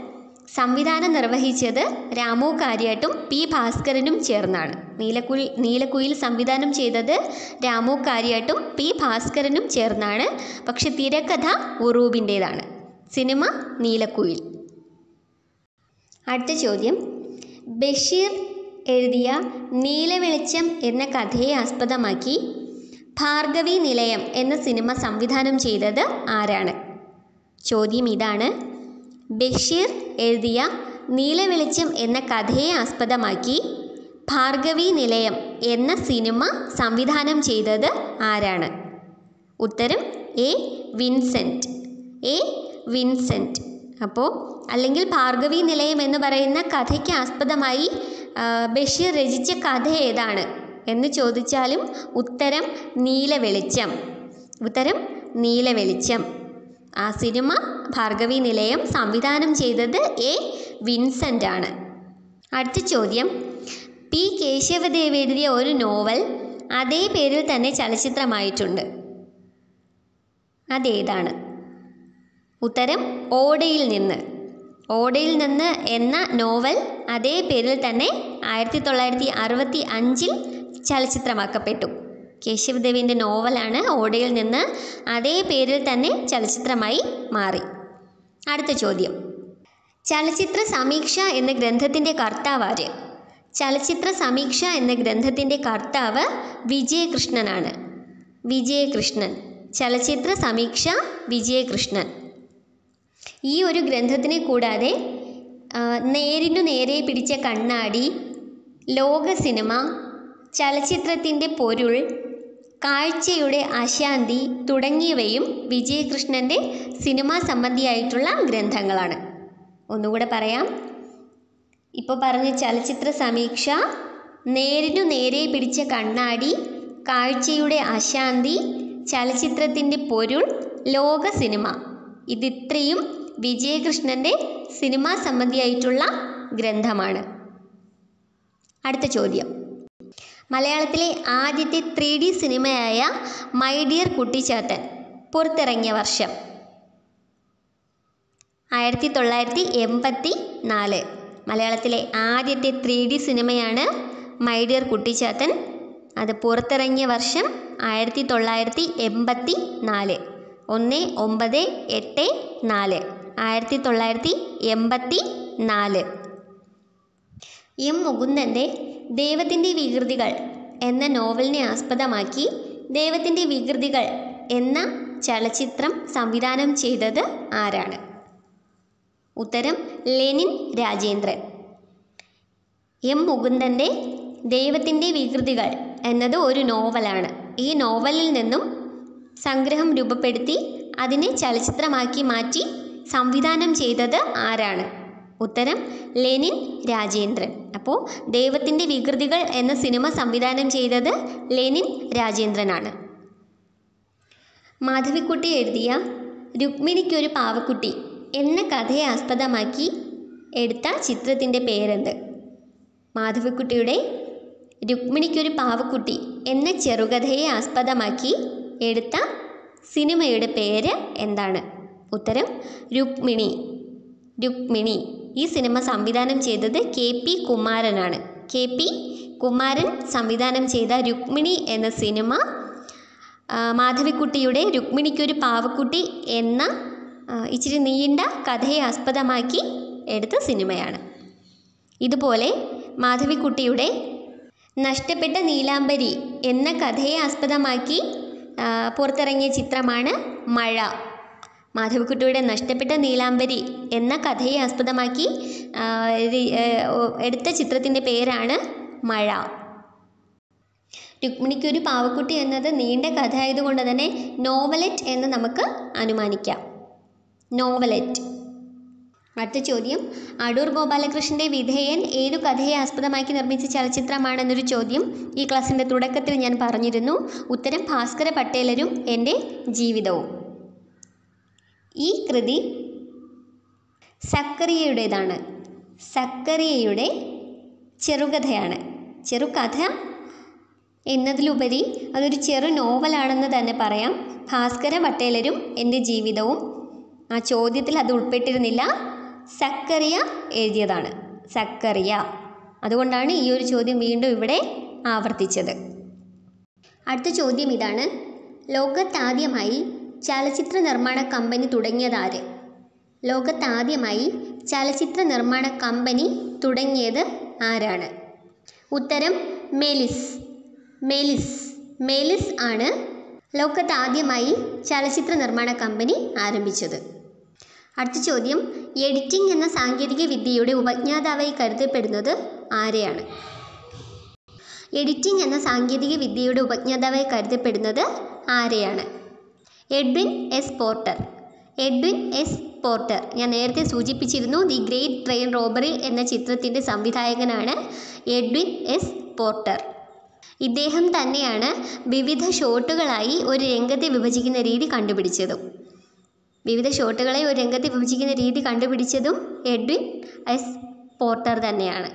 സംവിധാനം നിർവഹിച്ചത് രാമു കാര്യാട്ടും പി ഭാസ്കരനും ചേർന്നാണ് നീലക്കുയിൽ നീലക്കുയിൽ സംവിധാനം ചെയ്തത് രാമു കാര്യാട്ടും പി ഭാസ്കരനും ചേർന്നാണ് പക്ഷെ തിരക്കഥ ഉറൂബിൻ്റേതാണ് സിനിമ നീലക്കുയിൽ അടുത്ത ചോദ്യം ബഷീർ എഴുതിയ നീലവെളിച്ചം എന്ന കഥയെ ആസ്പദമാക്കി ഭാർഗവി നിലയം എന്ന സിനിമ സംവിധാനം ചെയ്തത് ആരാണ് ചോദ്യം ഇതാണ് ബഷീർ എഴുതിയ നീലവെളിച്ചം എന്ന കഥയെ ആസ്പദമാക്കി ഭാർഗവി നിലയം എന്ന സിനിമ സംവിധാനം ചെയ്തത് ആരാണ് ഉത്തരം എ വിൻസെൻറ്റ് എ വിൻസെൻറ്റ് അപ്പോൾ അല്ലെങ്കിൽ ഭാർഗവി നിലയം എന്ന് പറയുന്ന കഥയ്ക്ക് ആസ്പദമായി ആ, ബഷീർ രചിച്ച കഥ ഏതാണ് എന്ന് ചോദിച്ചാലും ഉത്തരം നീലവെളിച്ചം ഉത്തരം നീലവെളിച്ചം ആ സിനിമ ഭാർഗവി നിലയം സംവിധാനം ചെയ്തത് എ വിൻസെൻ്റ് ആണ് അടുത്ത ചോദ്യം പി കേശവദേവ് എഴുതിയ ഒരു നോവൽ അതേ പേരിൽ തന്നെ ചലച്ചിത്രമായിട്ടുണ്ട് അതേതാണ് ഉത്തരം ഓടയിൽ നിന്ന് ഓടയിൽ നിന്ന് എന്ന നോവൽ അതേ പേരിൽ തന്നെ ആയിരത്തി തൊള്ളായിരത്തി അറുപത്തി അഞ്ചിൽ ചലച്ചിത്രമാക്കപ്പെട്ടു കേശവദേവിൻ്റെ നോവലാണ് ഓടയിൽ നിന്ന് അതേ പേരിൽ തന്നെ ചലച്ചിത്രമായി മാറി അടുത്ത ചോദ്യം ചലച്ചിത്ര സമീക്ഷ എന്ന ഗ്രന്ഥത്തിൻ്റെ കർത്താവാര് ചലച്ചിത്ര സമീക്ഷ എന്ന ഗ്രന്ഥത്തിൻ്റെ കർത്താവ് വിജയകൃഷ്ണനാണ് വിജയകൃഷ്ണൻ ചലച്ചിത്ര സമീക്ഷ വിജയകൃഷ്ണൻ ഈ ഒരു ഗ്രന്ഥത്തിനെ കൂടാതെ ആ, നേരിനു നേരെ പിടിച്ച കണ്ണാടി ലോക സിനിമ ചലച്ചിത്രത്തിൻ്റെ പൊരുൾ കാഴ്ചയുടെ അശാന്തി തുടങ്ങിയവയും വിജയകൃഷ്ണൻ്റെ സിനിമാ സംബന്ധിയായിട്ടുള്ള ഗ്രന്ഥങ്ങളാണ് ഒന്നുകൂടെ പറയാം ഇപ്പോൾ പറഞ്ഞ ചലച്ചിത്ര സമീക്ഷ നേരിനു നേരെ പിടിച്ച കണ്ണാടി കാഴ്ചയുടെ അശാന്തി ചലച്ചിത്രത്തിൻ്റെ പൊരുൾ ലോക സിനിമ ഇതിത്രയും വിജയകൃഷ്ണൻ്റെ സിനിമാ സംബന്ധിയായിട്ടുള്ള ഗ്രന്ഥമാണ് അടുത്ത ചോദ്യം മലയാളത്തിലെ ആദ്യത്തെ ത്രീ ഡി സിനിമയായ മൈ ഡിയർ കുട്ടിച്ചാത്തൻ പുറത്തിറങ്ങിയ വർഷം ആയിരത്തി തൊള്ളായിരത്തി എൺപത്തി നാല് മലയാളത്തിലെ ആദ്യത്തെ ത്രീ ഡി സിനിമയാണ് മൈ ഡിയർ കുട്ടിച്ചാത്തൻ അത് പുറത്തിറങ്ങിയ വർഷം ആയിരത്തി തൊള്ളായിരത്തി എൺപത്തി നാല് ഒന്ന് ഒമ്പത് എട്ട് നാല് ആയിരത്തി തൊള്ളായിരത്തി എൺപത്തി നാല് എം മുകുന്ദൻ്റെ ദൈവത്തിൻ്റെ വികൃതികൾ എന്ന നോവലിനെ ആസ്പദമാക്കി ദൈവത്തിൻ്റെ വികൃതികൾ എന്ന ചലച്ചിത്രം സംവിധാനം ചെയ്തത് ആരാണ് ഉത്തരം ലെനിൻ രാജേന്ദ്രൻ എം മുകുന്ദൻ്റെ ദൈവത്തിൻ്റെ വികൃതികൾ എന്നത് ഒരു നോവലാണ് ഈ നോവലിൽ നിന്നും സംഗ്രഹം രൂപപ്പെടുത്തി അതിനെ ചലച്ചിത്രമാക്കി മാറ്റി സംവിധാനം ചെയ്തത് ആരാണ് ഉത്തരം ലെനിൻ രാജേന്ദ്രൻ അപ്പോൾ ദൈവത്തിൻ്റെ വികൃതികൾ എന്ന സിനിമ സംവിധാനം ചെയ്തത് ലെനിൻ രാജേന്ദ്രനാണ് മാധവിക്കുട്ടി എഴുതിയ രുക്മിണിക്കൊരു പാവക്കുട്ടി എന്ന കഥയെ ആസ്പദമാക്കി എടുത്ത ചിത്രത്തിൻ്റെ പേരെന്ത് മാധവിക്കുട്ടിയുടെ രുക്മിണിക്കൊരു പാവക്കുട്ടി എന്ന ചെറുകഥയെ ആസ്പദമാക്കി എടുത്ത സിനിമയുടെ പേര് എന്താണ് ഉത്തരം രുക്മിണി രുക്മിണി ഈ സിനിമ സംവിധാനം ചെയ്തത് കെ പി കുമാരനാണ് കെ പി കുമാരൻ സംവിധാനം ചെയ്ത രുക്മിണി എന്ന സിനിമ ആ, മാധവിക്കുട്ടിയുടെ രുക്മിണിക്കൊരു പാവക്കുട്ടി എന്ന ആ, ഇച്ചിരി നീണ്ട കഥയെ ആസ്പദമാക്കി എടുത്ത സിനിമയാണ് ഇതുപോലെ മാധവിക്കുട്ടിയുടെ നഷ്ടപ്പെട്ട നീലാംബരി എന്ന കഥയെ ആസ്പദമാക്കി ആ, പുറത്തിറങ്ങിയ ചിത്രമാണ് മഴ മാധവിക്കുട്ടിയുടെ നഷ്ടപ്പെട്ട നീലാംബരി എന്ന കഥയെ ആസ്പദമാക്കി ആ, രി- ഏ, ഓ- എടുത്ത ചിത്രത്തിൻ്റെ പേരാണ് മഴ രുക്മിണിക്കൊരു പാവക്കുട്ടി എന്നത് നീണ്ട കഥ ആയതുകൊണ്ട് തന്നെ നോവലറ്റ് എന്ന് നമുക്ക് അനുമാനിക്കാം നോവലറ്റ് അടുത്ത ചോദ്യം അടൂർ ഗോപാലകൃഷ്ണന്റെ വിധേയൻ ഏതു കഥയെ ആസ്പദമാക്കി നിർമ്മിച്ച ചലച്ചിത്രമാണെന്നൊരു ചോദ്യം ഈ ക്ലാസ്സിൻ്റെ തുടക്കത്തിൽ ഞാൻ പറഞ്ഞിരുന്നു ഉത്തരം ഭാസ്കര പട്ടേലരും എൻ്റെ ജീവിതവും ഈ കൃതി സക്കറിയയുടേതാണ് സക്കറിയയുടെ ചെറുകഥയാണ് ചെറുകഥ എന്നതിലുപരി അതൊരു ചെറു നോവലാണെന്ന് തന്നെ പറയാം ഭാസ്കര പട്ടേലരും എൻ്റെ ജീവിതവും ആ ചോദ്യത്തിൽ അത് ഉൾപ്പെട്ടിരുന്നില്ല സക്കറിയ എഴുതിയതാണ് സക്കറിയ അതുകൊണ്ടാണ് ഈ ഒരു ചോദ്യം വീണ്ടും ഇവിടെ ആവർത്തിച്ചത് അടുത്ത ചോദ്യം ഇതാണ് ലോകത്താദ്യമായി ചലച്ചിത്ര നിർമ്മാണ കമ്പനി തുടങ്ങിയതാര് ലോകത്താദ്യമായി ചലച്ചിത്ര നിർമ്മാണ കമ്പനി തുടങ്ങിയത് ആരാണ് ഉത്തരം മെലിസ് മെലിസ് മെലിസ് ആണ് ലോകത്താദ്യമായി ചലച്ചിത്ര നിർമ്മാണ കമ്പനി ആരംഭിച്ചത് അടുത്ത ചോദ്യം എഡിറ്റിംഗ് എന്ന സാങ്കേതിക വിദ്യയുടെ ഉപജ്ഞാതാവായി കരുതപ്പെടുന്നത് ആരെയാണ് എഡിറ്റിംഗ് എന്ന സാങ്കേതിക വിദ്യയുടെ ഉപജ്ഞാതാവായി കരുതപ്പെടുന്നത് ആരെയാണ് Edwin S Porter Edwin S Porter ഞാൻ നേരത്തെ സൂചിപ്പിച്ചിരുന്നു ദി ഗ്രേറ്റ് ട്രെയിൻ റോബറി എന്ന ചിത്രത്തിൻ്റെ സംവിധായകനാണ് എഡ്വിൻ എസ് പോർട്ടർ ഇദ്ദേഹം തന്നെയാണ് വിവിധ ഷോട്ടുകളായി ഒരു രംഗത്തെ വിഭജിക്കുന്ന രീതി കണ്ടുപിടിച്ചതും വിവിധ ഷോട്ടുകളെ ഒരു രംഗത്തെ വിഭജിക്കുന്ന രീതി കണ്ടുപിടിച്ചതും എഡ്വിൻ എസ് പോർട്ടർ തന്നെയാണ്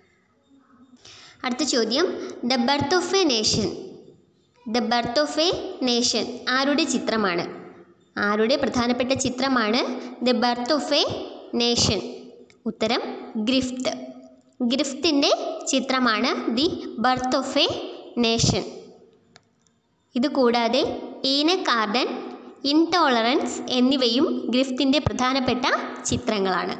അടുത്ത ചോദ്യം the birth of a nation the birth of a nation ആരുടെ ചിത്രമാണ് ആരുടെ പ്രധാനപ്പെട്ട ചിത്രമാണ് the birth of a nation ഉത്തരം ഗ്രിഫ്റ്റ് ഗ്രിഫ്റ്റിൻ്റെ ചിത്രമാണ് the birth of a nation ഇത് കൂടാതെ ഈന കാർഡൻ ഇൻടോളറൻസ് എന്നിവയും ഗ്രിഫ്റ്റിൻ്റെ പ്രധാനപ്പെട്ട ചിത്രങ്ങളാണ്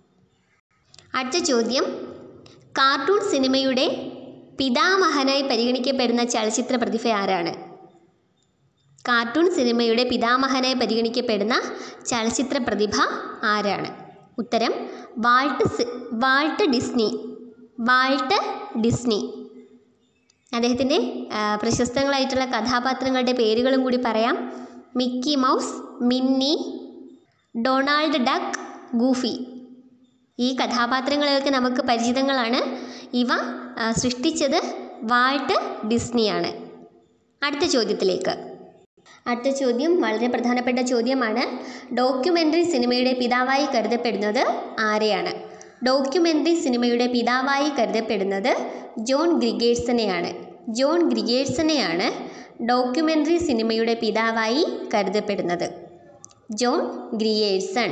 അടുത്ത ചോദ്യം കാർട്ടൂൺ സിനിമയുടെ പിതാമഹനായി പരിഗണിക്കപ്പെടുന്ന ചലച്ചിത്ര പ്രതിഭ ആരാണ് കാർട്ടൂൺ സിനിമയുടെ പിതാമഹനായി പരിഗണിക്കപ്പെടുന്ന ചലച്ചിത്ര പ്രതിഭ ആരാണ് ഉത്തരം വാൾട്ട് സി- വാൾട്ട് ഡിസ്നി വാൾട്ട് ഡിസ്നി അദ്ദേഹത്തിൻ്റെ ആ, പ്രശസ്തങ്ങളായിട്ടുള്ള കഥാപാത്രങ്ങളുടെ പേരുകളും കൂടി പറയാം Mickey Mouse Minnie Donald Duck Goofy ഈ കഥാപാത്രങ്ങളെയൊക്കെ നമുക്ക് പരിചിതങ്ങളാണ് ഇവ ആ, സൃഷ്ടിച്ചത് വാൾട്ട് ഡിസ്നിയാണ് അടുത്ത ചോദ്യത്തിലേക്ക് അടുത്ത ചോദ്യം വളരെ പ്രധാനപ്പെട്ട ചോദ്യമാണ് ഡോക്യുമെൻ്ററി സിനിമയുടെ പിതാവായി കരുതപ്പെടുന്നത് ആരെയാണ് ഡോക്യുമെൻ്ററി സിനിമയുടെ പിതാവായി കരുതപ്പെടുന്നത് ജോൺ ഗ്രിഗേഴ്സനെയാണ് ജോൺ ഗ്രിഗേഴ്സനെയാണ് ഡോക്യുമെൻ്ററി സിനിമയുടെ പിതാവായി കരുതപ്പെടുന്നത് ജോൺ ഗ്രിയേഴ്സൺ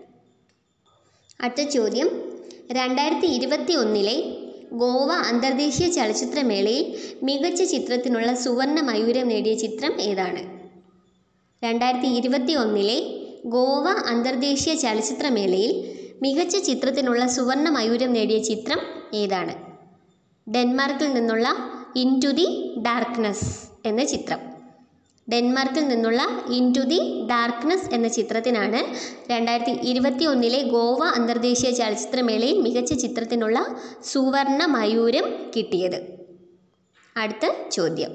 അടുത്ത ചോദ്യം രണ്ടായിരത്തി ഇരുപത്തി ഒന്നിലെ ഗോവ അന്തർദേശീയ ചലച്ചിത്രമേളയിൽ മികച്ച ചിത്രത്തിനുള്ള സുവർണ മയൂരം നേടിയ ചിത്രം ഏതാണ് രണ്ടായിരത്തി ഇരുപത്തി ഒന്നിലെ ഗോവ അന്തർദേശീയ ചലച്ചിത്രമേളയിൽ മികച്ച ചിത്രത്തിനുള്ള സുവർണ മയൂരം നേടിയ ചിത്രം ഏതാണ് ഡെൻമാർക്കിൽ നിന്നുള്ള ഇൻ ടു ദി ഡാർക്ക്നെസ് എന്ന ചിത്രം ഡെൻമാർക്കിൽ നിന്നുള്ള ഇൻ ടു ദി ഡാർക്ക്നെസ് എന്ന ചിത്രത്തിനാണ് രണ്ടായിരത്തി ഇരുപത്തി ഒന്നിലെ ഗോവ അന്തർദേശീയ ചലച്ചിത്രമേളയിൽ മികച്ച ചിത്രത്തിനുള്ള സുവർണ മയൂരം കിട്ടിയത് അടുത്ത ചോദ്യം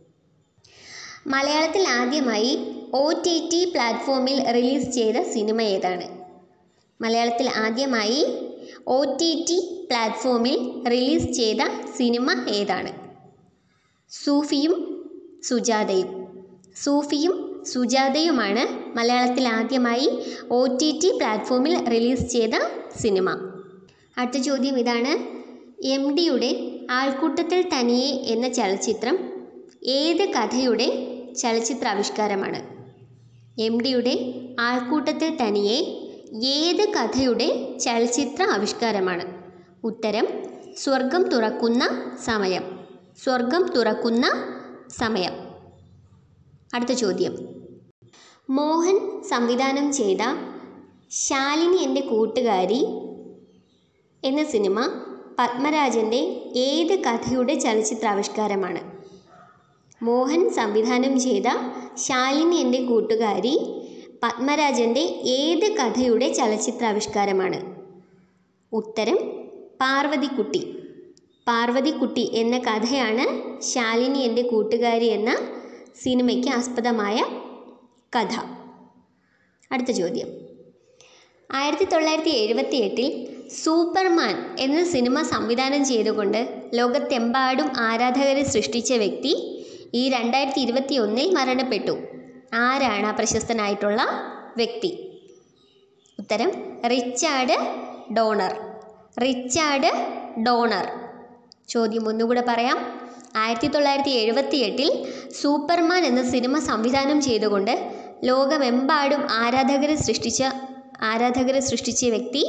മലയാളത്തിൽ ആദ്യമായി ഒ ടി ടി പ്ലാറ്റ്ഫോമിൽ റിലീസ് ചെയ്ത സിനിമ ഏതാണ് മലയാളത്തിൽ ആദ്യമായി ഒ ടി ടി പ്ലാറ്റ്ഫോമിൽ റിലീസ് ചെയ്ത സിനിമ ഏതാണ് സൂഫിയും സുജാതയും സൂഫിയും സുജാതയുമാണ് മലയാളത്തിൽ ആദ്യമായി ഒ ടി ടി പ്ലാറ്റ്ഫോമിൽ റിലീസ് ചെയ്ത സിനിമ അടുത്ത ചോദ്യം ഇതാണ് എം ഡിയുടെ ആൾക്കൂട്ടത്തിൽ തനിയെ എന്ന ചലച്ചിത്രം ഏത് കഥയുടെ ചലച്ചിത്രാവിഷ്കാരമാണ് എം ഡിയുടെ ആൾക്കൂട്ടത്തിൽ തനിയെ ഏത് കഥയുടെ ചലച്ചിത്ര ആവിഷ്കാരമാണ് ഉത്തരം സ്വർഗം തുറക്കുന്ന സമയം സ്വർഗം തുറക്കുന്ന സമയം അടുത്ത ചോദ്യം മോഹൻ സംവിധാനം ചെയ്ത ശാലിനി എൻ്റെ കൂട്ടുകാരി എന്ന സിനിമ പത്മരാജൻ്റെ ഏത് കഥയുടെ ചലച്ചിത്രാവിഷ്കാരമാണ് മോഹൻ സംവിധാനം ചെയ്ത ശാലിനി എൻ്റെ കൂട്ടുകാരി പത്മരാജൻ്റെ ഏത് കഥയുടെ ചലച്ചിത്രാവിഷ്കാരമാണ് ഉത്തരം പാർവതിക്കുട്ടി പാർവതിക്കുട്ടി എന്ന കഥയാണ് ശാലിനി എൻ്റെ കൂട്ടുകാരി എന്ന സിനിമയ്ക്ക് ആസ്പദമായ കഥ അടുത്ത ചോദ്യം ആയിരത്തി തൊള്ളായിരത്തി എഴുപത്തി എട്ടിൽ സൂപ്പർമാൻ എന്ന സിനിമ സംവിധാനം ചെയ്തുകൊണ്ട് ലോകത്തെമ്പാടും ആരാധകരെ സൃഷ്ടിച്ച വ്യക്തി ഈ രണ്ടായിരത്തി ഇരുപത്തി ഒന്നിൽ മരണപ്പെട്ടു ആരാണ് ആ പ്രശസ്തനായിട്ടുള്ള വ്യക്തി ഉത്തരം റിച്ചാർഡ് ഡോണർ റിച്ചാർഡ് ഡോണർ ചോദ്യം ഒന്നുകൂടെ പറയാം ആയിരത്തി തൊള്ളായിരത്തി എഴുപത്തി എട്ടിൽ സൂപ്പർമാൻ എന്ന സിനിമ സംവിധാനം ചെയ്തുകൊണ്ട് ലോകമെമ്പാടും ആരാധകരെ സൃഷ്ടിച്ച ആരാധകരെ സൃഷ്ടിച്ച വ്യക്തി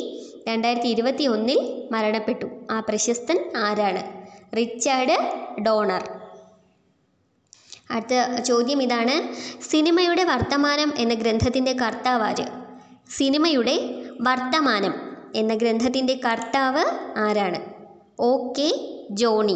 രണ്ടായിരത്തി ഇരുപത്തി ഒന്നിൽ മരണപ്പെട്ടു ആ പ്രശസ്തൻ ആരാണ് റിച്ചാർഡ് ഡോണർ അടുത്ത ചോദ്യം ഇതാണ് സിനിമയുടെ വർത്തമാനം എന്ന ഗ്രന്ഥത്തിൻ്റെ കർത്താവ് ആര് സിനിമയുടെ വർത്തമാനം എന്ന ഗ്രന്ഥത്തിൻ്റെ കർത്താവ് ആരാണ് O K Johny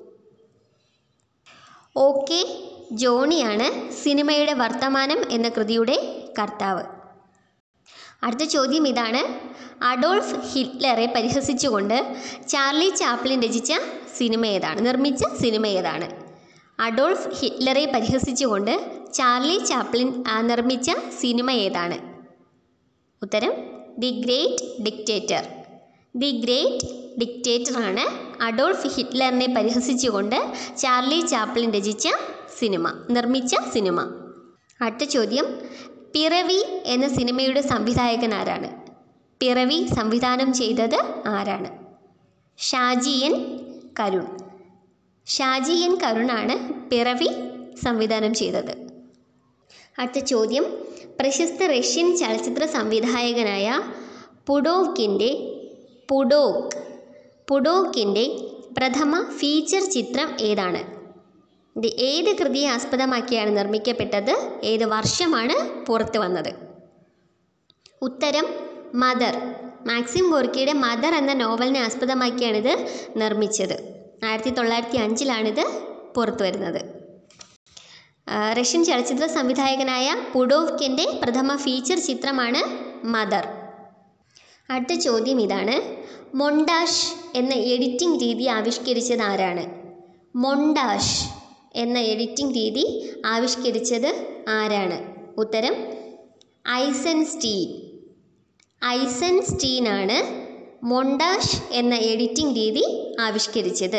O K ജോണിയാണ് സിനിമയുടെ വർത്തമാനം എന്ന കൃതിയുടെ കർത്താവ് അടുത്ത ചോദ്യം ഇതാണ് അഡോൾഫ് ഹിറ്റ്ലറെ പരിഹസിച്ചുകൊണ്ട് ചാർലി ചാപ്ലിൻ രചിച്ച സിനിമ ഏതാണ് നിർമ്മിച്ച സിനിമ ഏതാണ് അഡോൾഫ് ഹിറ്റ്ലറെ പരിഹസിച്ചുകൊണ്ട് ചാർലി ചാപ്ലിൻ ആ, നിർമ്മിച്ച സിനിമ ഏതാണ് ഉത്തരം the great dictator the great ഡിക്റ്റേറ്ററാണ് അഡോൾഫ് ഹിറ്റ്ലറിനെ പരിഹസിച്ചുകൊണ്ട് ചാർലി ചാപ്ലിൻ രചിച്ച സിനിമ നിർമ്മിച്ച സിനിമ അടുത്ത ചോദ്യം പിറവി എന്ന സിനിമയുടെ സംവിധായകൻ ആരാണ് പിറവി സംവിധാനം ചെയ്തത് ആരാണ് ഷാജി എൻ കരുൺ ഷാജി എൻ കരുണാണ് പിറവി സംവിധാനം ചെയ്തത് അടുത്ത ചോദ്യം പ്രശസ്ത റഷ്യൻ ചലച്ചിത്ര സംവിധായകനായ പുഡോക്കിൻ്റെ പുഡോക്ക് പുഡോക്കിൻ്റെ പ്രഥമ ഫീച്ചർ ചിത്രം ഏതാണ് ഇത് ഏത് കൃതിയെ ആസ്പദമാക്കിയാണ് നിർമ്മിക്കപ്പെട്ടത് ഏത് വർഷമാണ് പുറത്തു വന്നത് ഉത്തരം മദർ മാക്സിം ഗോർക്കിയുടെ മദർ എന്ന നോവലിനെ ആസ്പദമാക്കിയാണിത് നിർമ്മിച്ചത് ആയിരത്തി തൊള്ളായിരത്തി അഞ്ചിലാണിത് പുറത്തു വരുന്നത് ആ, റഷ്യൻ ചലച്ചിത്ര സംവിധായകനായ പുഡോവ്കിൻ്റെ പ്രഥമ ഫീച്ചർ ചിത്രമാണ് മദർ അടുത്ത ചോദ്യം ഇതാണ് മൊണ്ടാഷ് എന്ന എഡിറ്റിംഗ് രീതി ആവിഷ്കരിച്ചത് ആരാണ് മൊണ്ടാഷ് എന്ന എഡിറ്റിംഗ് രീതി ആവിഷ്കരിച്ചത് ആരാണ് ഉത്തരം ഐസൻസ്റ്റീൻ ഐസൻസ്റ്റീനാണ് മൊണ്ടാഷ് എന്ന എഡിറ്റിംഗ് രീതി ആവിഷ്കരിച്ചത്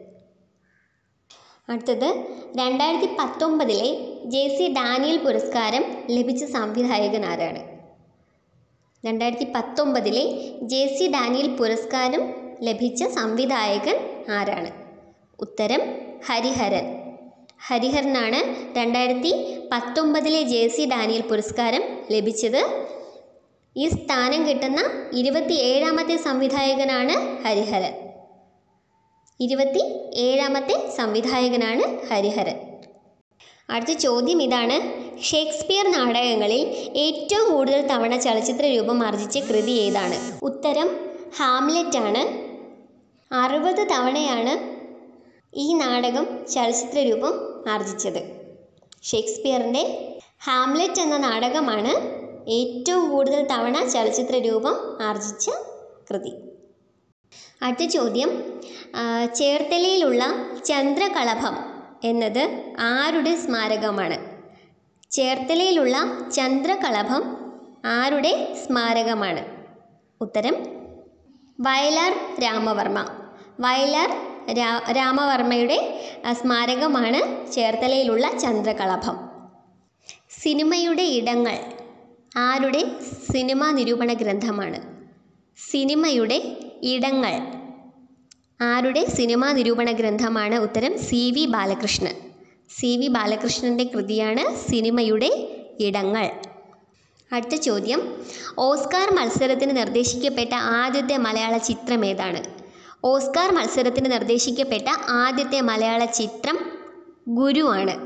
അടുത്തത് രണ്ടായിരത്തി പത്തൊമ്പതിലെ ജെ സി ഡാനിയൽ പുരസ്കാരം ലഭിച്ച സംവിധായകൻ ആരാണ് രണ്ടായിരത്തി പത്തൊമ്പതിലെ ജെ സി ഡാനിയൽ പുരസ്കാരം ലഭിച്ച സംവിധായകൻ ആരാണ് ഉത്തരം ഹരിഹരൻ ഹരിഹരനാണ് രണ്ടായിരത്തി പത്തൊമ്പതിലെ ജെ സി ഡാനിയൽ പുരസ്കാരം ലഭിച്ചത് ഈ സ്ഥാനം കിട്ടുന്ന ഇരുപത്തി ഏഴാമത്തെ സംവിധായകനാണ് ഹരിഹരൻ ഇരുപത്തി ഏഴാമത്തെ സംവിധായകനാണ് ഹരിഹരൻ അടുത്ത ചോദ്യം ഇതാണ് ഷേക്സ്പിയർ നാടകങ്ങളിൽ ഏറ്റവും കൂടുതൽ തവണ ചലച്ചിത്ര രൂപം ആർജിച്ച കൃതി ഏതാണ് ഉത്തരം ഹാംലെറ്റ് ആണ് അറുപത് തവണയാണ് ഈ നാടകം ചലച്ചിത്ര രൂപം ആർജിച്ചത് ഷേക്സ്പിയറിൻ്റെ ഹാംലെറ്റ് എന്ന നാടകമാണ് ഏറ്റവും കൂടുതൽ തവണ ചലച്ചിത്ര രൂപം ആർജിച്ച കൃതി അടുത്ത ചോദ്യം ആ, ചേർത്തലയിലുള്ള ചന്ദ്രകളഭം എന്നത് ആരുടെ സ്മാരകമാണ് ചേർത്തലയിലുള്ള ചന്ദ്രകളഭം ആരുടെ സ്മാരകമാണ് ഉത്തരം വയലാർ രാമവർമ്മ വയലാർ രാ രാമവർമ്മയുടെ ആ, സ്മാരകമാണ് ചേർത്തലയിലുള്ള ചന്ദ്രകളഭം സിനിമയുടെ ഇടങ്ങൾ ആരുടെ സിനിമാ നിരൂപണ ഗ്രന്ഥമാണ് സിനിമയുടെ ഇടങ്ങൾ ആരുടെ സിനിമാ നിരൂപണ ഗ്രന്ഥമാണ് ഉത്തരം C V Balakrishnan C V ബാലകൃഷ്ണൻ്റെ കൃതിയാണ് സിനിമയുടെ ഇടങ്ങൾ അടുത്ത ചോദ്യം ഓസ്കാർ മത്സരത്തിന് നിർദ്ദേശിക്കപ്പെട്ട ആദ്യത്തെ മലയാള ചിത്രം ഏതാണ് ഓസ്കാർ മത്സരത്തിന് നിർദ്ദേശിക്കപ്പെട്ട ആദ്യത്തെ മലയാള ചിത്രം ഗുരു ആണ്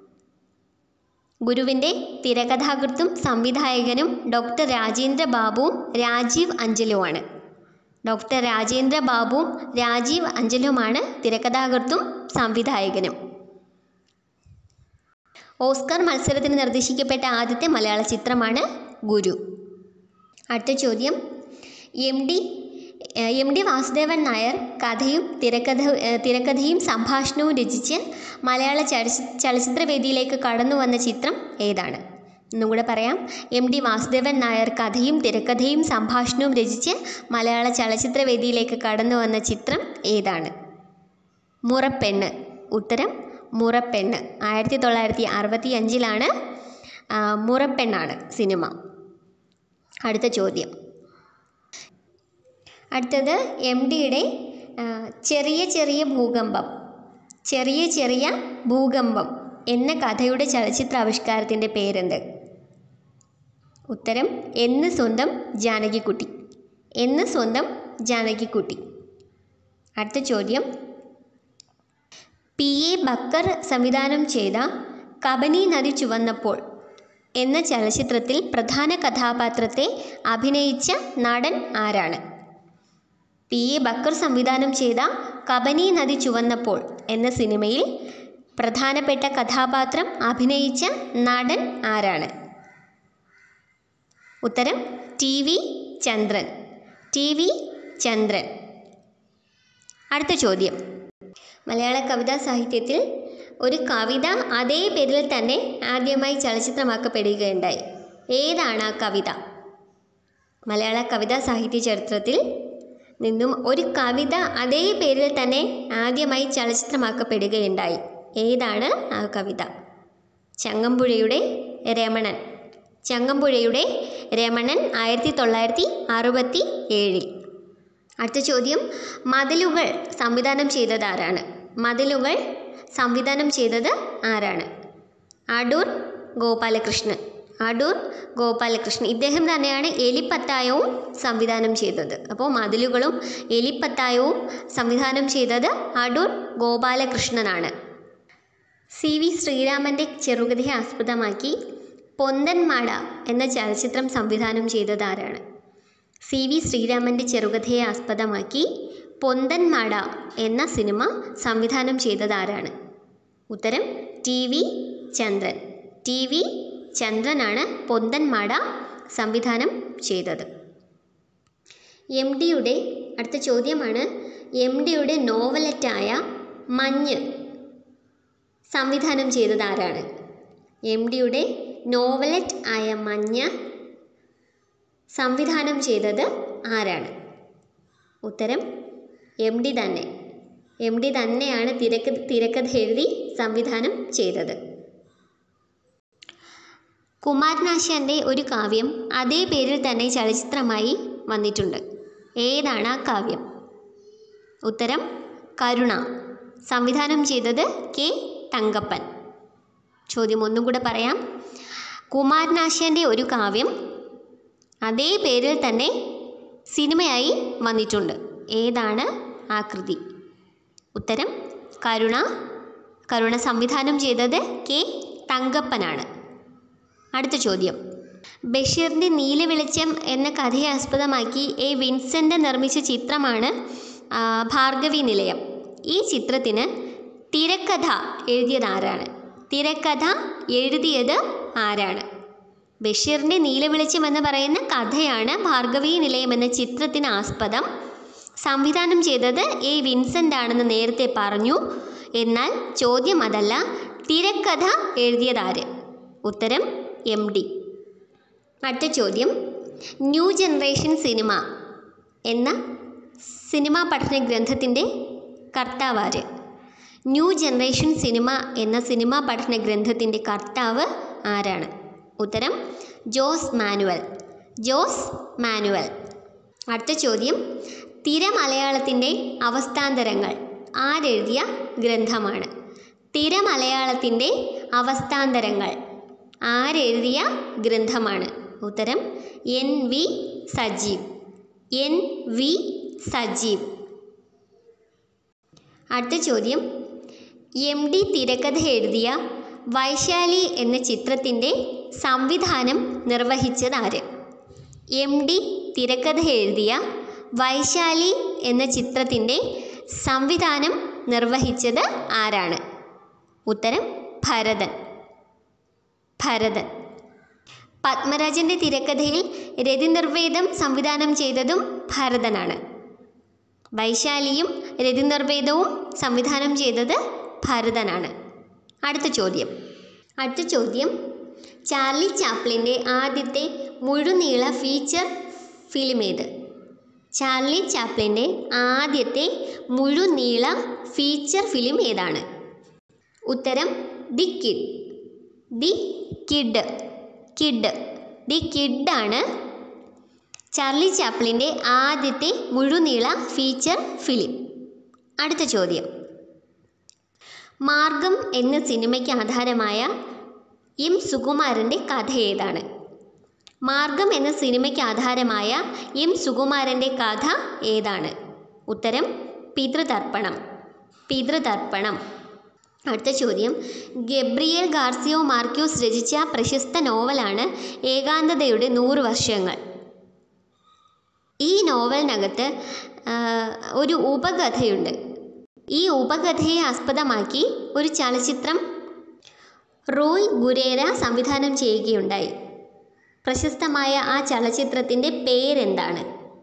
ഗുരുവിൻ്റെ തിരക്കഥാകൃത്തും സംവിധായകനും ഡോക്ടർ രാജേന്ദ്ര ബാബുവും രാജീവ് അഞ്ചലുമാണ് ഡോക്ടർ രാജേന്ദ്ര ബാബുവും രാജീവ് അഞ്ചലുമാണ് തിരക്കഥാകൃത്തും സംവിധായകനും ഓസ്കാർ മത്സരത്തിന് നിർദ്ദേശിക്കപ്പെട്ട ആദ്യത്തെ മലയാള ചിത്രമാണ് ഗുരു അടുത്ത ചോദ്യം M D M D Vasudevan Nair കഥയും തിരക്കഥ ഏഹ് തിരക്കഥയും സംഭാഷണവും രചിച്ച് മലയാള ചലച്ചി ചലച്ചിത്രവേദിയിലേക്ക് കടന്നു വന്ന ചിത്രം ഏതാണ് ഒന്നും കൂടെ പറയാം എം ഡി വാസുദേവൻ നായർ കഥയും തിരക്കഥയും സംഭാഷണവും രചിച്ച് മലയാള ചലച്ചിത്രവേദിയിലേക്ക് കടന്നു വന്ന ചിത്രം ഏതാണ് മുറപ്പെണ്ണ് ഉത്തരം മുറപ്പെണ്ണ് ആയിരത്തി തൊള്ളായിരത്തി അറുപത്തി അഞ്ചിലാണ് മുറപ്പെണ്ണാണ് സിനിമ അടുത്ത ചോദ്യം അടുത്തത് എം ഡിയുടെ ചെറിയ ചെറിയ ഭൂകമ്പം ചെറിയ ചെറിയ ഭൂകമ്പം എന്ന കഥയുടെ ചലച്ചിത്ര ആവിഷ്കാരത്തിൻ്റെ പേരെന്ത് ഉത്തരം എന്ന് സ്വന്തം ജാനകിക്കുട്ടി എന്ന് സ്വന്തം ജാനകിക്കുട്ടി അടുത്ത ചോദ്യം പി എ ബക്കർ സംവിധാനം ചെയ്ത കബനി നദി ചുവന്നപ്പോൾ എന്ന ചലച്ചിത്രത്തിൽ പ്രധാന കഥാപാത്രത്തെ അഭിനയിച്ച നടൻ ആരാണ് പി എ ബക്കർ സംവിധാനം ചെയ്ത കബനി നദി ചുവന്നപ്പോൾ എന്ന സിനിമയിൽ പ്രധാനപ്പെട്ട കഥാപാത്രം അഭിനയിച്ച നടൻ ആരാണ് ഉത്തരം T V Chandran T V Chandran അടുത്ത ചോദ്യം മലയാള കവിതാ സാഹിത്യത്തിൽ ഒരു കവിത അതേ പേരിൽ തന്നെ ആദ്യമായി ചലച്ചിത്രമാക്കപ്പെടുകയുണ്ടായി ഏതാണ് ആ കവിത മലയാള കവിതാ സാഹിത്യ ചരിത്രത്തിൽ നിന്നും ഒരു കവിത അതേ പേരിൽ തന്നെ ആദ്യമായി ചലച്ചിത്രമാക്കപ്പെടുകയുണ്ടായി ഏതാണ് ആ കവിത ചങ്ങമ്പുഴയുടെ രമണൻ ചങ്ങമ്പുഴയുടെ രമണൻ ആയിരത്തി തൊള്ളായിരത്തി അറുപത്തി ഏഴിൽ അടുത്ത ചോദ്യം മതിലുകൾ സംവിധാനം ചെയ്തത് ആരാണ് മതിലുകൾ സംവിധാനം ചെയ്തത് ആരാണ് അടൂർ ഗോപാലകൃഷ്ണൻ അടൂർ ഗോപാലകൃഷ്ണൻ ഇദ്ദേഹം തന്നെയാണ് എലിപ്പത്തായവും സംവിധാനം ചെയ്തത് അപ്പോൾ മതിലുകളും എലിപ്പത്തായവും സംവിധാനം ചെയ്തത് അടൂർ ഗോപാലകൃഷ്ണനാണ് സി വി ശ്രീരാമൻ്റെ ചെറുകഥയെ ആസ്പദമാക്കി പൊന്തൻമാട എന്ന ചലച്ചിത്രം സംവിധാനം ചെയ്തത് ആരാണ് സി വി ശ്രീരാമൻ്റെ ചെറുകഥയെ ആസ്പദമാക്കി പൊന്തൻമാട എന്ന സിനിമ സംവിധാനം ചെയ്തത് ആരാണ് ഉത്തരം T V Chandran T V ചന്ദ്രനാണ് പൊന്തൻമാട സംവിധാനം ചെയ്തത് എം ഡിയുടെ അടുത്ത ചോദ്യമാണ് എം ഡിയുടെ നോവലറ്റായ മഞ്ഞ് സംവിധാനം ചെയ്തത് ആരാണ് എം ഡിയുടെ നോവലറ്റ് ആയ മഞ്ഞ് സംവിധാനം ചെയ്തത് ആരാണ് ഉത്തരം എം ഡി തന്നെ എം ഡി തന്നെയാണ് തിരക്ക തിരക്കഥ എഴുതി സംവിധാനം ചെയ്തത് കുമാരനാശാൻ്റെ ഒരു കാവ്യം അതേ പേരിൽ തന്നെ ചലച്ചിത്രമായി വന്നിട്ടുണ്ട് ഏതാണ് ആ കാവ്യം ഉത്തരം കരുണ സംവിധാനം ചെയ്തത് കെ തങ്കപ്പൻ ചോദ്യം ഒന്നും കൂടെ പറയാം കുമാരനാശാൻ്റെ ഒരു കാവ്യം അതേ പേരിൽ തന്നെ സിനിമയായി വന്നിട്ടുണ്ട് ഏതാണ് ആ കൃതി ഉത്തരം കരുണ കരുണ സംവിധാനം ചെയ്തത് കെ തങ്കപ്പനാണ് അടുത്ത ചോദ്യം ബഷീറിൻ്റെ നീലവെളിച്ചം എന്ന കഥയെ ആസ്പദമാക്കി എ വിൻസെൻ്റ് നിർമ്മിച്ച ചിത്രമാണ് ആ, ഭാർഗവി നിലയം ഈ ചിത്രത്തിന് തിരക്കഥ എഴുതിയത് ആരാണ് തിരക്കഥ എഴുതിയത് ആരാണ് ബഷീറിൻ്റെ നീലവെളിച്ചം എന്ന് പറയുന്ന കഥയാണ് ഭാർഗവി നിലയം എന്ന ചിത്രത്തിന് ആസ്പദം സംവിധാനം ചെയ്തത് എ വിൻസെൻ്റ് ആണെന്ന് നേരത്തെ പറഞ്ഞു എന്നാൽ ചോദ്യം അതല്ല തിരക്കഥ എഴുതിയതാര് ഉത്തരം എം ഡി അടുത്ത ചോദ്യം ന്യൂ ജനറേഷൻ സിനിമ എന്ന സിനിമാ പഠന ഗ്രന്ഥത്തിൻ്റെ കർത്താവാര് ന്യൂ ജനറേഷൻ സിനിമ എന്ന സിനിമാ പഠന ഗ്രന്ഥത്തിൻ്റെ കർത്താവ് ആരാണ് ഉത്തരം ജോസ് മാനുവൽ ജോസ് മാനുവൽ അടുത്ത ചോദ്യം തിര മലയാളത്തിൻ്റെ അവസ്ഥാന്തരങ്ങൾ ആരെഴുതിയ ഗ്രന്ഥമാണ് തിര മലയാളത്തിൻ്റെ അവസ്ഥാന്തരങ്ങൾ ആരെഴുതിയ ഗ്രന്ഥമാണ് ഉത്തരം N V Sajeev N V Sajeev അടുത്ത ചോദ്യം എം ഡി തിരക്കഥ എഴുതിയ വൈശാലി എന്ന ചിത്രത്തിൻ്റെ സംവിധാനം നിർവഹിച്ചത് ആര് എം ഡി തിരക്കഥ എഴുതിയ വൈശാലി എന്ന ചിത്രത്തിൻ്റെ സംവിധാനം നിർവഹിച്ചത് ആരാണ് ഉത്തരം ഭരതൻ ഭരതൻ പത്മരാജൻ്റെ തിരക്കഥയിൽ രതിനിർവേദം സംവിധാനം ചെയ്തതും ഭരതനാണ് വൈശാലിയും രതിനിർവേദവും സംവിധാനം ചെയ്തത് ഭരതനാണ് അടുത്ത ചോദ്യം അടുത്ത ചോദ്യം ചാർലി ചാപ്ലിൻ്റെ ആദ്യത്തെ മുഴുനീള ഫീച്ചർ ഫിലിം ഏത് ചാർലി ചാപ്ലിൻ്റെ ആദ്യത്തെ മുഴുനീള ഫീച്ചർ ഫിലിം ഏതാണ് ഉത്തരം the kid the kid kid the കിഡാണ് ചാർലി ചാപ്ലിൻ്റെ ആദ്യത്തെ മുഴുനീള ഫീച്ചർ ഫിലിം അടുത്ത ചോദ്യം മാർഗം എന്ന സിനിമയ്ക്ക് ആധാരമായ എം സുകുമാരൻ്റെ കഥ ഏതാണ് മാർഗം എന്ന സിനിമയ്ക്ക് ആധാരമായ എം സുകുമാരൻ്റെ കഥ ഏതാണ് ഉത്തരം പിതൃതർപ്പണം പിതൃതർപ്പണം അടുത്ത ചോദ്യം ഗബ്രിയേൽ ഗാർസിയോ മാർക്യൂസ് രചിച്ച പ്രശസ്ത നോവലാണ് ഏകാന്തതയുടെ നൂറ് വർഷങ്ങൾ ഈ നോവലിനകത്ത് ആ, ഒരു ഉപകഥയുണ്ട് ഈ ഉപകഥയെ ആസ്പദമാക്കി ഒരു ചലച്ചിത്രം റോയ് ഗുരേര സംവിധാനം ചെയ്യുകയുണ്ടായി പ്രശസ്തമായ ആ ചലച്ചിത്രത്തിൻ്റെ പേരെന്താണ്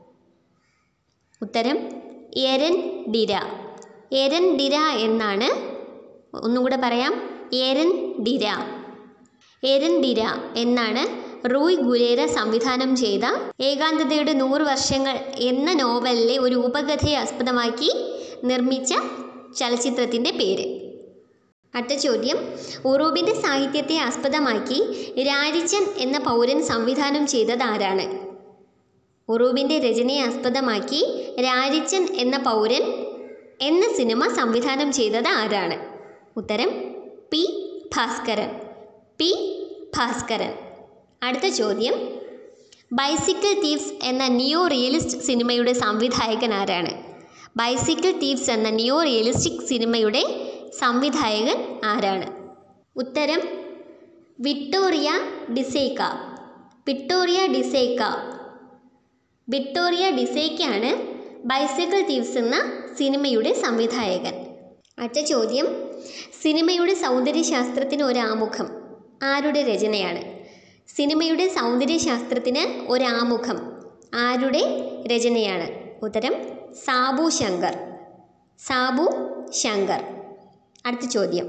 ഉത്തരം എരൻ ഡിര എരൻ ഡിര എന്നാണ് ഒന്നും കൂടെ പറയാം എരൻ ഡിര എരൻ ഡിര എന്നാണ് റൂയ് ഗുരേര സംവിധാനം ചെയ്ത ഏകാന്തതയുടെ നൂറ് വർഷങ്ങൾ എന്ന നോവലിലെ ഒരു ഉപകഥയെ ആസ്പദമാക്കി നിർമ്മിച്ച ചലച്ചിത്രത്തിൻ്റെ പേര് അടുത്ത ചോദ്യം ഉറൂബിൻ്റെ സാഹിത്യത്തെ ആസ്പദമാക്കി രാരിച്ചൻ എന്ന പൗരൻ സംവിധാനം ചെയ്തത് ആരാണ് ഉറൂബിൻ്റെ രചനയെ ആസ്പദമാക്കി രാരിച്ചൻ എന്ന പൗരൻ എന്ന സിനിമ സംവിധാനം ചെയ്തത് ആരാണ് ഉത്തരം പി ഭാസ്കരൻ പി ഭാസ്കരൻ അടുത്ത ചോദ്യം ബൈസിക്കിൾ തീവ്സ് എന്ന നിയോ റിയലിസ്റ്റ് സിനിമയുടെ സംവിധായകൻ ആരാണ് ബൈസിക്കിൾ തീവ്സ് എന്ന നിയോ റിയലിസ്റ്റിക് സിനിമയുടെ സംവിധായകൻ ആരാണ് ഉത്തരം Vittorio De Sica Vittorio De Sica Vittorio ഡിസേക്കയാണ് ബൈസിക്കിൾ തീവ്സ് എന്ന സിനിമയുടെ സംവിധായകൻ അടുത്ത ചോദ്യം സിനിമയുടെ സൗന്ദര്യശാസ്ത്രത്തിന് ഒരു ആമുഖം ആരുടെ രചനയാണ് സിനിമയുടെ സൗന്ദര്യശാസ്ത്രത്തിന് ഒരു ആമുഖം ആരുടെ രചനയാണ് ഉത്തരം സാബു ശങ്കർ സാബു ശങ്കർ അടുത്ത ചോദ്യം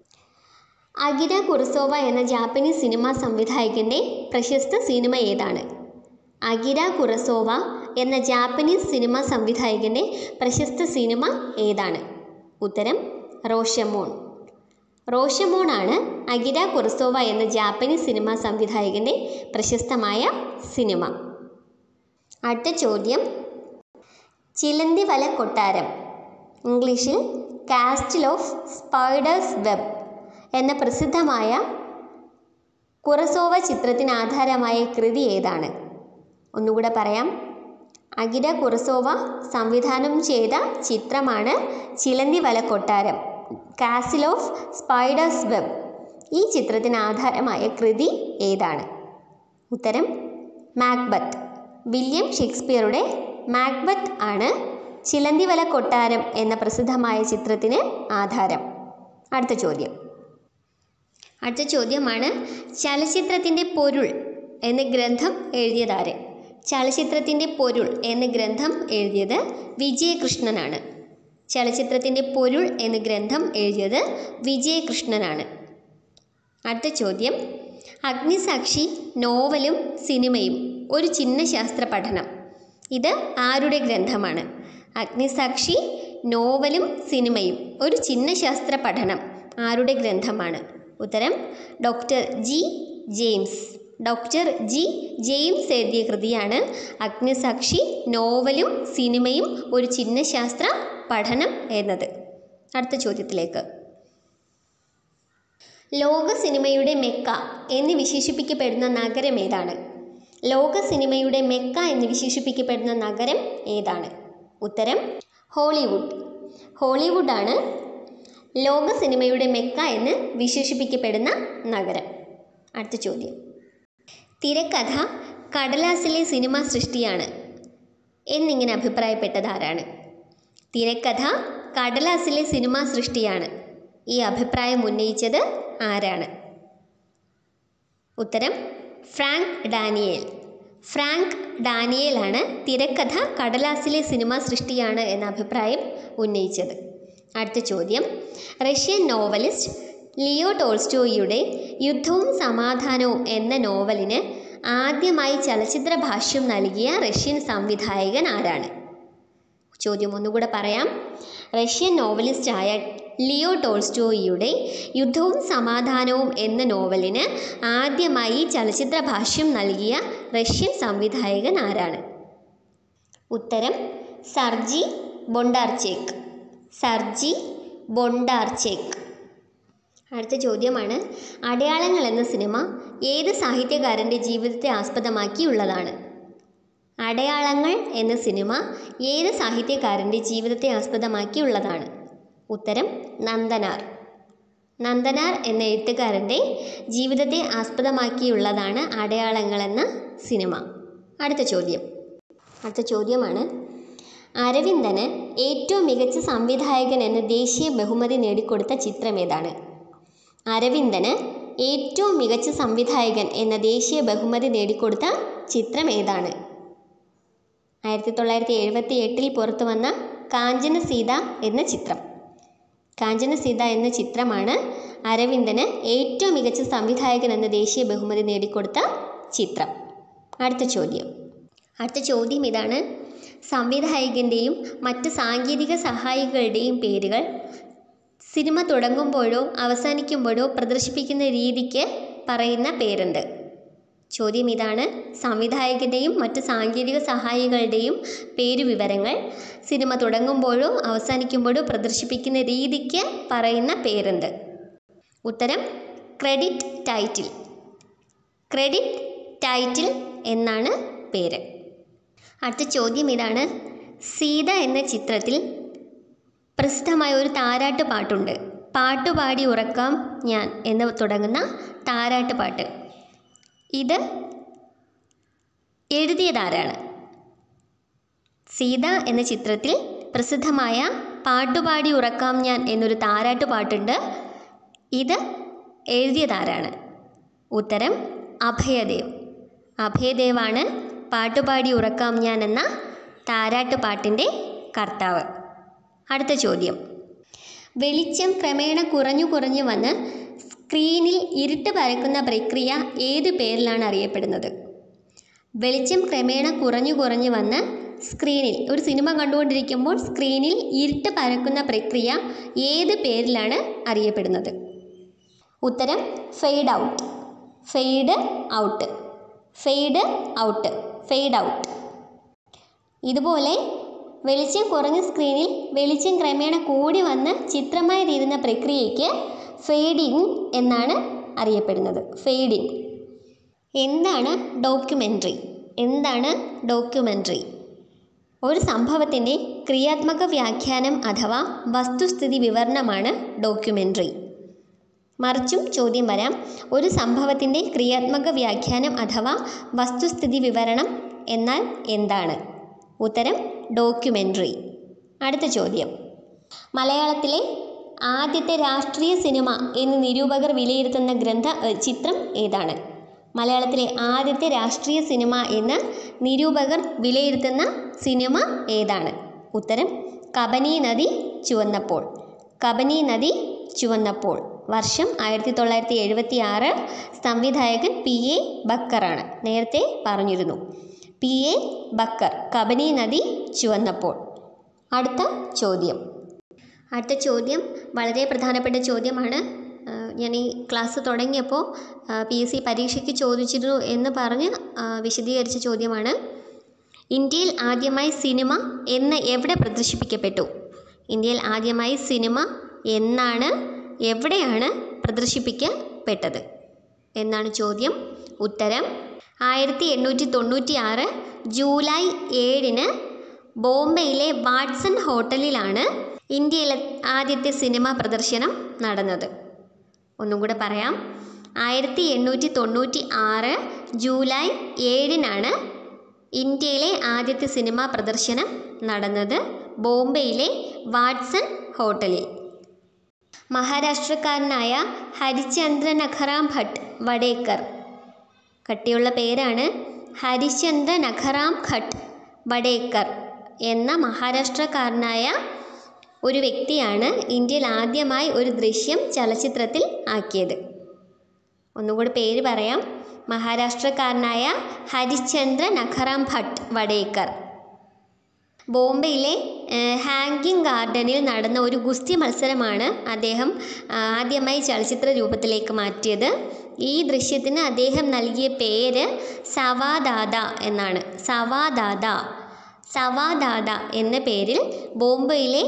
അകിര കുറുസോവ എന്ന ജാപ്പനീസ് സിനിമാ സംവിധായകൻ്റെ പ്രശസ്ത സിനിമ ഏതാണ് അകിര കുറസോവ എന്ന ജാപ്പനീസ് സിനിമാ സംവിധായകൻ്റെ പ്രശസ്ത സിനിമ ഏതാണ് ഉത്തരം റോഷമോൺ റോഷമോൺ ആണ് അകിര കുറസോവ എന്ന ജാപ്പനീസ് സിനിമാ സംവിധായകൻ്റെ പ്രശസ്തമായ സിനിമ അടുത്ത ചോദ്യം ചിലന്തി വല കൊട്ടാരം ഇംഗ്ലീഷിൽ കാസ്റ്റിൽ ഓഫ് സ്പൈഡേഴ്സ് വെബ് എന്ന പ്രസിദ്ധമായ കുറസോവ ചിത്രത്തിന് ആധാരമായ കൃതി ഏതാണ് ഒന്നുകൂടെ പറയാം അകിര കുറസോവ സംവിധാനം ചെയ്ത ചിത്രമാണ് ചിലന്തി വല കൊട്ടാരം കാസിൽ ഓഫ് സ്പൈഡേഴ്സ് വെബ് ഈ ചിത്രത്തിന് ആധാരമായ കൃതി ഏതാണ് ഉത്തരം മാക്ബത്ത് വില്യം ഷേക്സ്പിയറുടെ മാക്ബത്ത് ആണ് ചിലന്തിവല കൊട്ടാരം എന്ന പ്രസിദ്ധമായ ചിത്രത്തിന് ആധാരം അടുത്ത ചോദ്യം അടുത്ത ചോദ്യമാണ് ചലച്ചിത്രത്തിൻ്റെ പൊരുൾ എന്ന ഗ്രന്ഥം എഴുതിയതാര് ചലച്ചിത്രത്തിൻ്റെ പൊരുൾ എന്ന ഗ്രന്ഥം എഴുതിയത് വിജയകൃഷ്ണനാണ് ചലച്ചിത്രത്തിൻ്റെ പൊരുൾ എന്ന ഗ്രന്ഥം എഴുതിയത് വിജയകൃഷ്ണനാണ് അടുത്ത ചോദ്യം അഗ്നിസാക്ഷി നോവലും സിനിമയും ഒരു ചിഹ്നശാസ്ത്ര പഠനം ഇത് ആരുടെ ഗ്രന്ഥമാണ് അഗ്നിസാക്ഷി നോവലും സിനിമയും ഒരു ചിഹ്നശാസ്ത്ര പഠനം ആരുടെ ഗ്രന്ഥമാണ് ഉത്തരം doctor G James doctor G James എഴുതിയ കൃതിയാണ് അഗ്നിസാക്ഷി നോവലും സിനിമയും ഒരു ചിഹ്നശാസ്ത്ര പഠനം എന്നത് അടുത്ത ചോദ്യത്തിലേക്ക് ലോക സിനിമയുടെ മെക്ക എന്ന് വിശേഷിപ്പിക്കപ്പെടുന്ന നഗരം ഏതാണ് ലോക സിനിമയുടെ മെക്ക എന്ന് വിശേഷിപ്പിക്കപ്പെടുന്ന നഗരം ഏതാണ് ഉത്തരം ഹോളിവുഡ് ഹോളിവുഡാണ് ലോക സിനിമയുടെ മെക്ക എന്ന് വിശേഷിപ്പിക്കപ്പെടുന്ന നഗരം അടുത്ത ചോദ്യം തിരക്കഥ കടലാസിലെ സിനിമ സൃഷ്ടിയാണ് എന്നിങ്ങനെ അഭിപ്രായപ്പെട്ടത് ആരാണ് തിരക്കഥ കടലാസിലെ സിനിമ സൃഷ്ടിയാണ് ഈ അഭിപ്രായം ഉന്നയിച്ചത് ആരാണ് ഉത്തരം ഫ്രാങ്ക് ഡാനിയേൽ ഫ്രാങ്ക് ഡാനിയേലാണ് തിരക്കഥ കടലാസിലെ സിനിമ സൃഷ്ടിയാണ് എന്ന അഭിപ്രായം ഉന്നയിച്ചത് അടുത്ത ചോദ്യം റഷ്യൻ നോവലിസ്റ്റ് ലിയോ ടോൾസ്റ്റോയിയുടെ യുദ്ധവും സമാധാനവും എന്ന നോവലിന് ആദ്യമായി ചലച്ചിത്ര ഭാഷ്യം നൽകിയ റഷ്യൻ സംവിധായകൻ ആരാണ് ചോദ്യം ഒന്നുകൂടെ പറയാം റഷ്യൻ നോവലിസ്റ്റായ ലിയോ ടോൾസ്റ്റോയിയുടെ യുദ്ധവും സമാധാനവും എന്ന നോവലിന് ആദ്യമായി ചലച്ചിത്ര ഭാഷ്യം നൽകിയ റഷ്യൻ സംവിധായകൻ ആരാണ് ഉത്തരം സർജി ബൊണ്ടാർചേക്ക് സർജി ബൊണ്ടാർചേക്ക് അടുത്ത ചോദ്യമാണ് അടയാളങ്ങൾ എന്ന സിനിമ ഏത് സാഹിത്യകാരൻ്റെ ജീവിതത്തെ ആസ്പദമാക്കിയുള്ളതാണ് അടയാളങ്ങൾ എന്ന സിനിമ ഏത് സാഹിത്യകാരൻ്റെ ജീവിതത്തെ ആസ്പദമാക്കിയുള്ളതാണ് ഉത്തരം നന്ദനാർ നന്ദനാർ എന്ന എഴുത്തുകാരൻ്റെ ജീവിതത്തെ ആസ്പദമാക്കിയുള്ളതാണ് അടയാളങ്ങൾ എന്ന സിനിമ അടുത്ത ചോദ്യം അടുത്ത ചോദ്യമാണ് അരവിന്ദന് ഏറ്റവും മികച്ച സംവിധായകൻ എന്ന ദേശീയ ബഹുമതി നേടിക്കൊടുത്ത ചിത്രം ഏതാണ് അരവിന്ദന് ഏറ്റവും മികച്ച സംവിധായകൻ എന്ന ദേശീയ ബഹുമതി നേടിക്കൊടുത്ത ചിത്രം ഏതാണ് ആയിരത്തി തൊള്ളായിരത്തി എഴുപത്തി എട്ടിൽ പുറത്തു വന്ന കാഞ്ചന സീത എന്ന ചിത്രം കാഞ്ചന സീത എന്ന ചിത്രമാണ് അരവിന്ദന് ഏറ്റവും മികച്ച സംവിധായകൻ എന്ന ദേശീയ ബഹുമതി നേടിക്കൊടുത്ത ചിത്രം അടുത്ത ചോദ്യം അടുത്ത ചോദ്യം ഇതാണ് സംവിധായകൻ്റെയും മറ്റ് സാങ്കേതിക സഹായികളുടെയും പേരുകൾ സിനിമ തുടങ്ങുമ്പോഴോ അവസാനിക്കുമ്പോഴോ പ്രദർശിപ്പിക്കുന്ന രീതിക്ക് പറയുന്ന പേരുണ്ട് ചോദ്യം ഇതാണ് സംവിധായകൻ്റെയും മറ്റ് സാങ്കേതിക സഹായികളുടെയും പേരുവിവരങ്ങൾ സിനിമ തുടങ്ങുമ്പോഴോ അവസാനിക്കുമ്പോഴോ പ്രദർശിപ്പിക്കുന്ന രീതിക്ക് പറയുന്ന പേരുണ്ട് ഉത്തരം ക്രെഡിറ്റ് ടൈറ്റിൽ ക്രെഡിറ്റ് ടൈറ്റിൽ എന്നാണ് പേര് അടുത്ത ചോദ്യം ഇതാണ് സീത എന്ന ചിത്രത്തിൽ പ്രസിദ്ധമായ ഒരു താരാട്ട് പാട്ടുണ്ട് പാട്ടുപാടി ഉറക്കാം ഞാൻ എന്ന് തുടങ്ങുന്ന താരാട്ട് പാട്ട് ഇത് എഴുതിയതാരാണ് സീത എന്ന ചിത്രത്തിൽ പ്രസിദ്ധമായ പാട്ടുപാടി ഉറക്കാം ഞാൻ എന്നൊരു താരാട്ട് പാട്ടുണ്ട് ഇത് എഴുതിയതാരാണ് ഉത്തരം അഭയദേവ് അഭയദേവാണ് പാട്ടുപാടി ഉറക്കാം ഞാൻ എന്ന താരാട്ട് പാട്ടിൻ്റെ കർത്താവ് അടുത്ത ചോദ്യം വെളിച്ചം ക്രമേണ കുറഞ്ഞു കുറഞ്ഞു വന്ന് സ്ക്രീനിൽ ഇരുട്ട് പരക്കുന്ന പ്രക്രിയ ഏത് പേരിലാണ് അറിയപ്പെടുന്നത് വെളിച്ചം ക്രമേണ കുറഞ്ഞു കുറഞ്ഞു വന്ന് സ്ക്രീനിൽ ഒരു സിനിമ കണ്ടുകൊണ്ടിരിക്കുമ്പോൾ സ്ക്രീനിൽ ഇരുട്ട് പരക്കുന്ന പ്രക്രിയ ഏത് പേരിലാണ് അറിയപ്പെടുന്നത് ഉത്തരം fade out fade out fade out fade out ഇതുപോലെ വെളിച്ചം കുറഞ്ഞ സ്ക്രീനിൽ വെളിച്ചം ക്രമേണ കൂടി വന്ന് ചിത്രമായി തീരുന്ന പ്രക്രിയയ്ക്ക് ഫെയ്ഡിങ് എന്നാണ് അറിയപ്പെടുന്നത് ഫെയ്ഡിങ് എന്താണ് ഡോക്യുമെൻ്ററി എന്താണ് ഡോക്യുമെൻ്ററി ഒരു സംഭവത്തിൻ്റെ ക്രിയാത്മക വ്യാഖ്യാനം അഥവാ വസ്തുസ്ഥിതി വിവരണമാണ് ഡോക്യുമെൻ്ററി മറിച്ചും ചോദ്യം വരാം ഒരു സംഭവത്തിൻ്റെ ക്രിയാത്മക വ്യാഖ്യാനം അഥവാ വസ്തുസ്ഥിതി വിവരണം എന്നാൽ എന്താണ് ഉത്തരം ഡോക്യുമെൻ്ററി അടുത്ത ചോദ്യം മലയാളത്തിലെ ആദ്യത്തെ രാഷ്ട്രീയ സിനിമ എന്ന് നിരൂപകർ വിലയിരുത്തുന്ന ഗ്രന്ഥ ഏ, ചിത്രം ഏതാണ് മലയാളത്തിലെ ആദ്യത്തെ രാഷ്ട്രീയ സിനിമ എന്ന് നിരൂപകർ വിലയിരുത്തുന്ന സിനിമ ഏതാണ് ഉത്തരം കബനി നദി ചുവന്നപ്പോൾ കബനി നദി ചുവന്നപ്പോൾ വർഷം ആയിരത്തി തൊള്ളായിരത്തി എഴുപത്തി ആറ് സംവിധായകൻ പി എ ബക്കറാണ് നേരത്തെ പറഞ്ഞിരുന്നു പി എ ബക്കർ കബനി നദി ചുവന്നപ്പോൾ അടുത്ത ചോദ്യം അടുത്ത ചോദ്യം വളരെ പ്രധാനപ്പെട്ട ചോദ്യമാണ് ആ, ഞാൻ ഈ ക്ലാസ് തുടങ്ങിയപ്പോൾ പി എസ് സി പരീക്ഷയ്ക്ക് ചോദിച്ചിരുന്നു എന്ന് പറഞ്ഞ് ആ, വിശദീകരിച്ച ചോദ്യമാണ് ഇന്ത്യയിൽ ആദ്യമായി സിനിമ എന്ന് എവിടെ പ്രദർശിപ്പിക്കപ്പെട്ടു ഇന്ത്യയിൽ ആദ്യമായി സിനിമ എന്നാണ് എവിടെയാണ് പ്രദർശിപ്പിക്കപ്പെട്ടത് എന്നാണ് ചോദ്യം ഉത്തരം ആയിരത്തി എണ്ണൂറ്റി തൊണ്ണൂറ്റി ആറ് ജൂലൈ ഏഴിന് ബോംബെയിലെ വാട്സൺ ഹോട്ടലിലാണ് ഇന്ത്യയിലെ ആദ്യത്തെ സിനിമ പ്രദർശനം നടന്നത് ഒന്നും കൂടെ പറയാം ആയിരത്തി എണ്ണൂറ്റി തൊണ്ണൂറ്റി ആറ് ജൂലൈ ഏഴിനാണ് ഇന്ത്യയിലെ ആദ്യത്തെ സിനിമാ പ്രദർശനം നടന്നത് ബോംബെയിലെ വാട്സൺ ഹോട്ടലിൽ മഹാരാഷ്ട്രക്കാരനായ ഹരിചന്ദ്ര നഖറാം ഭട്ട് വഡേക്കർ കട്ടിയുള്ള പേരാണ് ഹരിചന്ദ്ര നഖറാം ഘട്ട് വഡേക്കർ എന്ന മഹാരാഷ്ട്രക്കാരനായ ഒരു വ്യക്തിയാണ് ഇന്ത്യയിൽ ആദ്യമായി ഒരു ദൃശ്യം ചലച്ചിത്രത്തിൽ ആക്കിയത് ഒന്നുകൂടി പേര് പറയാം മഹാരാഷ്ട്രക്കാരനായ ഹരിചന്ദ്ര നഖറാം ഭട്ട് വഡേക്കർ ബോംബെയിലെ ഏഹ്, ഹാങ്കിങ് ഗാർഡനിൽ നടന്ന ഒരു ഗുസ്തി മത്സരമാണ് അദ്ദേഹം ആ, ആദ്യമായി ചലച്ചിത്ര രൂപത്തിലേക്ക് മാറ്റിയത് ഈ ദൃശ്യത്തിന് അദ്ദേഹം നൽകിയ പേര് സവാദാദ എന്നാണ് സവാദാദ സവാദാദ എന്ന പേരിൽ ബോംബെയിലെ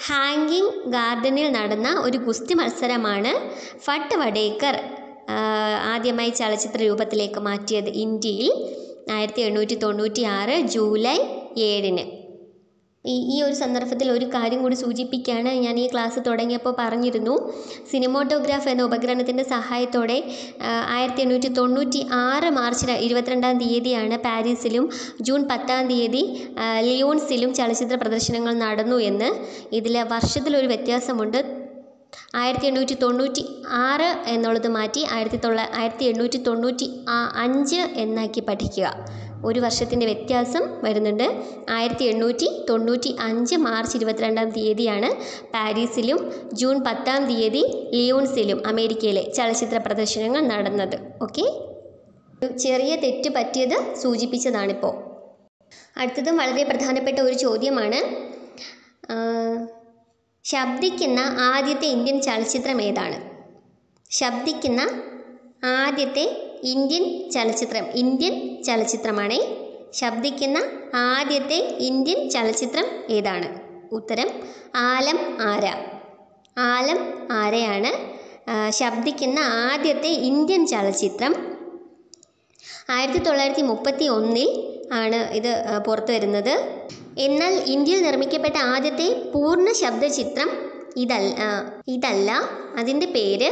ഹാങ്കിങ് ഗാർഡനിൽ നടന്ന ഒരു ഗുസ്തി മത്സരമാണ് ഫട്ട് വഡേക്കർ ആ, ആദ്യമായി ചലച്ചിത്ര രൂപത്തിലേക്ക് മാറ്റിയത് ഇന്ത്യയിൽ ആയിരത്തി എണ്ണൂറ്റി തൊണ്ണൂറ്റി ആറ് ജൂലൈ ഏഴിന് ഈ ഈ ഒരു സന്ദർഭത്തിൽ ഒരു കാര്യം കൂടി സൂചിപ്പിക്കുകയാണ് ഞാൻ ഈ ക്ലാസ് തുടങ്ങിയപ്പോൾ പറഞ്ഞിരുന്നു സിനിമോട്ടോഗ്രാഫ് എന്ന ഉപകരണത്തിൻ്റെ സഹായത്തോടെ ആയിരത്തി എണ്ണൂറ്റി തൊണ്ണൂറ്റി ആറ് മാർച്ച് ര- ഇരുപത്തിരണ്ടാം തീയതിയാണ് പാരീസിലും ജൂൺ പത്താം തീയതി ആ, ലിയോൺസിലും ചലച്ചിത്ര പ്രദർശനങ്ങൾ നടന്നു എന്ന് ഇതിൽ വർഷത്തിലൊരു വ്യത്യാസമുണ്ട് ആയിരത്തി എണ്ണൂറ്റി തൊണ്ണൂറ്റി ആറ് എന്നുള്ളത് മാറ്റി ആയിരത്തി തൊള്ള ആയിരത്തി എണ്ണൂറ്റി തൊണ്ണൂറ്റി ആ- അഞ്ച് എന്നാക്കി പഠിക്കുക ഒരു വർഷത്തിൻ്റെ വ്യത്യാസം വരുന്നുണ്ട് ആയിരത്തി എണ്ണൂറ്റി തൊണ്ണൂറ്റി അഞ്ച് മാർച്ച് ഇരുപത്തിരണ്ടാം തീയതിയാണ് പാരീസിലും ജൂൺ പത്താം തീയതി ലിയോൺസിലും അമേരിക്കയിലെ ചലച്ചിത്ര പ്രദർശനങ്ങൾ നടന്നത് ഓക്കെ ചെറിയ തെറ്റ് പറ്റിയത് സൂചിപ്പിച്ചതാണിപ്പോൾ അടുത്തതും വളരെ പ്രധാനപ്പെട്ട ഒരു ചോദ്യമാണ് ആ, ശബ്ദിക്കുന്ന ആദ്യത്തെ ഇന്ത്യൻ ചലച്ചിത്രം ഏതാണ് ശബ്ദിക്കുന്ന ആദ്യത്തെ ഇന്ത്യൻ ചലച്ചിത്രം ഇന്ത്യൻ ചലച്ചിത്രമാണ് ശബ്ദിക്കുന്ന ആദ്യത്തെ ഇന്ത്യൻ ചലച്ചിത്രം ഏതാണ് ഉത്തരം ആലം ആര ആലം ആരയാണ് ആ, ശബ്ദിക്കുന്ന ആദ്യത്തെ ഇന്ത്യൻ ചലച്ചിത്രം ആയിരത്തി തൊള്ളായിരത്തി മുപ്പത്തി ഒന്നിൽ ആണ് ഇത് ആ, പുറത്തു വരുന്നത് എന്നാൽ ഇന്ത്യയിൽ നിർമ്മിക്കപ്പെട്ട ആദ്യത്തെ പൂർണ്ണ ശബ്ദചിത്രം ഇതല്ല ആ, ഇതല്ല അതിൻ്റെ പേര്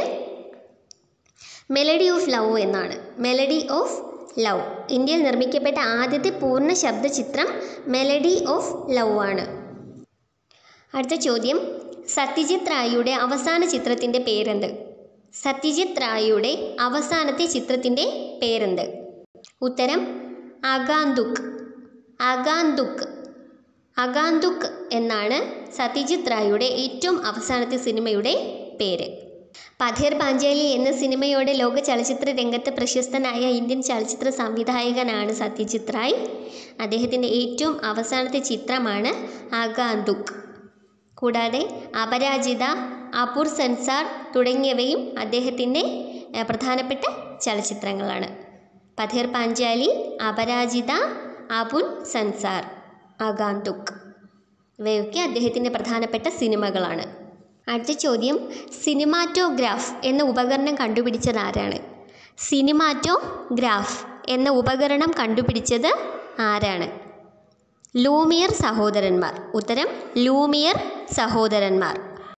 മെലഡി ഓഫ് ലവ് എന്നാണ് മെലഡി ഓഫ് ലവ് ഇന്ത്യയിൽ നിർമ്മിക്കപ്പെട്ട ആദ്യത്തെ പൂർണ്ണ ശബ്ദചിത്രം മെലഡി ഓഫ് ലവ് ആണ് അടുത്ത ചോദ്യം സത്യജിത് റായിയുടെ അവസാന ചിത്രത്തിൻ്റെ പേരെന്ത് സത്യജിത് റായിയുടെ അവസാനത്തെ ചിത്രത്തിൻ്റെ പേരെന്ത് ഉത്തരം അഗാന്തുക് അഗാന്തുക് അഗാന്തുക് എന്നാണ് സത്യജിത് റായിയുടെ ഏറ്റവും അവസാനത്തെ സിനിമയുടെ പേര് പഥേർ പാഞ്ചാലി എന്ന സിനിമയോടെ ലോക ചലച്ചിത്ര രംഗത്ത് പ്രശസ്തനായ ഇന്ത്യൻ ചലച്ചിത്ര സംവിധായകനാണ് സത്യജിത് റായ് അദ്ദേഹത്തിൻ്റെ ഏറ്റവും അവസാനത്തെ ചിത്രമാണ് ആഗാന്തുക് കൂടാതെ അപരാജിത അപൂർ സെൻസാർ തുടങ്ങിയവയും അദ്ദേഹത്തിൻ്റെ ഏഹ്, പ്രധാനപ്പെട്ട ചലച്ചിത്രങ്ങളാണ് പഥേർ പാഞ്ചാലി അപരാജിത അപുൻ സൻസാർ ആഗാന്തുക് ഇവയൊക്കെ അദ്ദേഹത്തിൻ്റെ പ്രധാനപ്പെട്ട സിനിമകളാണ് അടുത്ത ചോദ്യം സിനിമാറ്റോഗ്രാഫ് എന്ന ഉപകരണം കണ്ടുപിടിച്ചത് ആരാണ് സിനിമാറ്റോഗ്രാഫ് എന്ന ഉപകരണം കണ്ടുപിടിച്ചത് ആരാണ് ലൂമിയർ സഹോദരന്മാർ ഉത്തരം ലൂമിയർ സഹോദരന്മാർ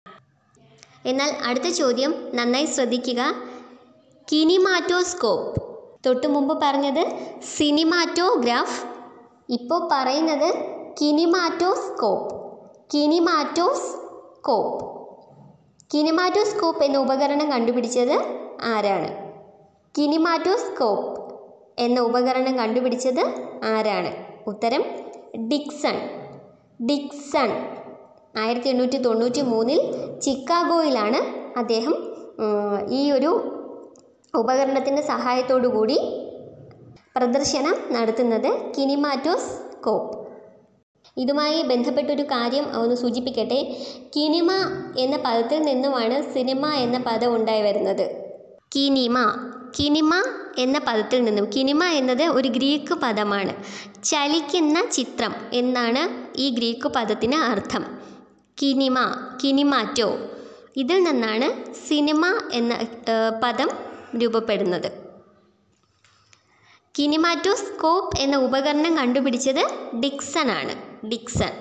എന്നാൽ അടുത്ത ചോദ്യം നന്നായി ശ്രദ്ധിക്കുക കിനിമാറ്റോസ്കോപ്പ് തൊട്ടു മുമ്പ് പറഞ്ഞത് സിനിമാറ്റോഗ്രാഫ് ഇപ്പോൾ പറയുന്നത് കിനിമാറ്റോസ്കോപ്പ് കിനിമാറ്റോസ്കോപ്പ് കിനിമാറ്റോസ്കോപ്പ് എന്ന ഉപകരണം കണ്ടുപിടിച്ചത് ആരാണ് കിനിമാറ്റോസ്കോപ്പ് എന്ന ഉപകരണം കണ്ടുപിടിച്ചത് ആരാണ് ഉത്തരം ഡിക്സൺ ഡിക്സൺ ആയിരത്തി എണ്ണൂറ്റി തൊണ്ണൂറ്റി മൂന്നിൽ ചിക്കാഗോയിലാണ് അദ്ദേഹം ഉം, ഈ ഒരു ഉപകരണത്തിൻ്റെ സഹായത്തോടു കൂടി പ്രദർശനം നടത്തുന്നത് കിനിമാറ്റോസ്കോപ്പ് ഇതുമായി ബന്ധപ്പെട്ടൊരു കാര്യം ഒന്ന് സൂചിപ്പിക്കട്ടെ കിനിമ എന്ന പദത്തിൽ നിന്നുമാണ് സിനിമ എന്ന പദം ഉണ്ടായി വരുന്നത് കിനിമ കിനിമ എന്ന പദത്തിൽ നിന്നും കിനിമ എന്നത് ഒരു ഗ്രീക്ക് പദമാണ് ചലിക്കുന്ന ചിത്രം എന്നാണ് ഈ ഗ്രീക്ക് പദത്തിന് അർത്ഥം കിനിമ കിനിമാറ്റോ ഇതിൽ നിന്നാണ് സിനിമ എന്ന ഏഹ്, പദം രൂപപ്പെടുന്നത് കിനിമാറ്റോസ്കോപ്പ് എന്ന ഉപകരണം കണ്ടുപിടിച്ചത് ഡിക്സൺ ആണ് ഡിക്സൺ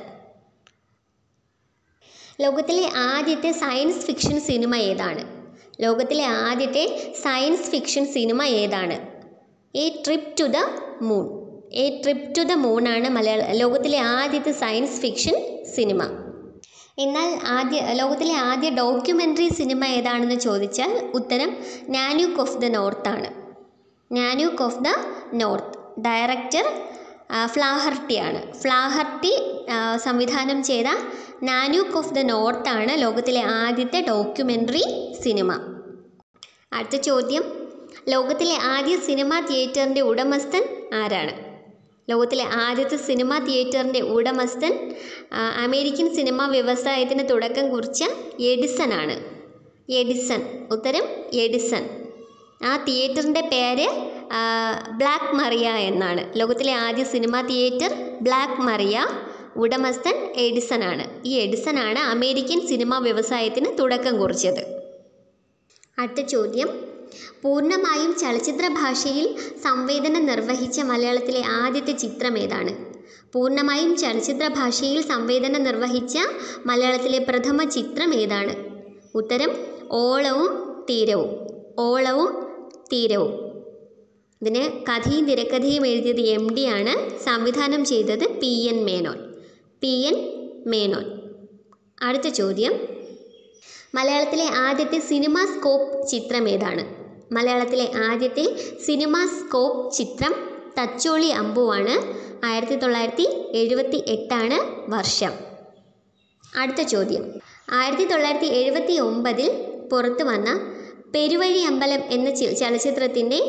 ലോകത്തിലെ ആദ്യത്തെ സയൻസ് ഫിക്ഷൻ സിനിമ ഏതാണ് ലോകത്തിലെ ആദ്യത്തെ സയൻസ് ഫിക്ഷൻ സിനിമ ഏതാണ് a trip to the moon a trip to the moon ആണ് മലയാള ലോകത്തിലെ ആദ്യത്തെ സയൻസ് ഫിക്ഷൻ സിനിമ എന്നാൽ ആദ്യ ലോകത്തിലെ ആദ്യ ഡോക്യുമെൻ്ററി സിനിമ ഏതാണെന്ന് ചോദിച്ചാൽ ഉത്തരം നാന്യൂക്ക് ഓഫ് ദ നോർത്ത് ആണ് Nanook of the north director ആ, ഫ്ലാഹർട്ടിയാണ് ഫ്ലാഹർട്ടി ആ, സംവിധാനം ചെയ്ത നാന്യൂക്ക് ഓഫ് ദ നോർത്ത് ആണ് ലോകത്തിലെ ആദ്യത്തെ ഡോക്യുമെൻ്ററി സിനിമ അടുത്ത ചോദ്യം ലോകത്തിലെ ആദ്യ സിനിമാ തിയേറ്ററിൻ്റെ ഉടമസ്ഥൻ ആരാണ് ലോകത്തിലെ ആദ്യത്തെ സിനിമാ തിയേറ്ററിൻ്റെ ഉടമസ്ഥൻ ആ, അമേരിക്കൻ സിനിമാ വ്യവസായത്തിന് തുടക്കം കുറിച്ച എഡിസൺ ആണ് എഡിസൺ ഉത്തരം എഡിസൺ ആ തിയേറ്ററിൻ്റെ പേര് ആ, ബ്ലാക്ക് മറിയ എന്നാണ് ലോകത്തിലെ ആദ്യ സിനിമാ തിയേറ്റർ ബ്ലാക്ക് മറിയ ഉടമസ്ഥൻ എഡിസൺ ആണ് ഈ എഡിസൺ ആണ് അമേരിക്കൻ സിനിമാ വ്യവസായത്തിന് തുടക്കം കുറിച്ചത് അടുത്ത ചോദ്യം പൂർണ്ണമായും ചലച്ചിത്ര ഭാഷയിൽ സംവേദനം നിർവഹിച്ച മലയാളത്തിലെ ആദ്യത്തെ ചിത്രം ഏതാണ് പൂർണ്ണമായും ചലച്ചിത്ര ഭാഷയിൽ സംവേദനം നിർവഹിച്ച മലയാളത്തിലെ പ്രഥമ ചിത്രം ഏതാണ് ഉത്തരം ഓളവും തീരവും ഓളവും തീരവും ഇതിന് കഥയും തിരക്കഥയും എഴുതിയത് എം ഡി ആണ് സംവിധാനം ചെയ്തത് P N Menon P N Menon അടുത്ത ചോദ്യം മലയാളത്തിലെ ആദ്യത്തെ സിനിമാ സ്കോപ്പ് ചിത്രം ഏതാണ് മലയാളത്തിലെ ആദ്യത്തെ സിനിമാ സ്കോപ്പ് ചിത്രം തച്ചോളി അമ്പുവാണ് ആയിരത്തി തൊള്ളായിരത്തി എഴുപത്തി എട്ടാണ് വർഷം അടുത്ത ചോദ്യം ആയിരത്തി തൊള്ളായിരത്തി എഴുപത്തി ഒമ്പതിൽ പുറത്തു വന്ന പെരുവഴി അമ്പലം എന്ന ചി- ചലച്ചിത്രത്തിൻ്റെ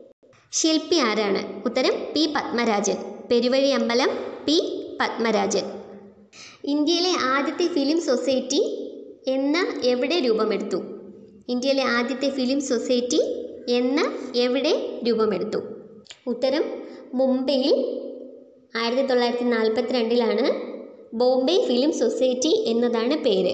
ശില്പി ആരാണ് ഉത്തരം പി പത്മരാജൻ പെരുവഴി അമ്പലം പി പത്മരാജൻ ഇന്ത്യയിലെ ആദ്യത്തെ ഫിലിം സൊസൈറ്റി എന്ന എവിടെ രൂപമെടുത്തു ഇന്ത്യയിലെ ആദ്യത്തെ ഫിലിം സൊസൈറ്റി എന്ന എവിടെ രൂപമെടുത്തു ഉത്തരം മുംബൈയിൽ ആയിരത്തി തൊള്ളായിരത്തി നാൽപ്പത്തി രണ്ടിലാണ് ബോംബെ ഫിലിം സൊസൈറ്റി എന്നതാണ് പേര്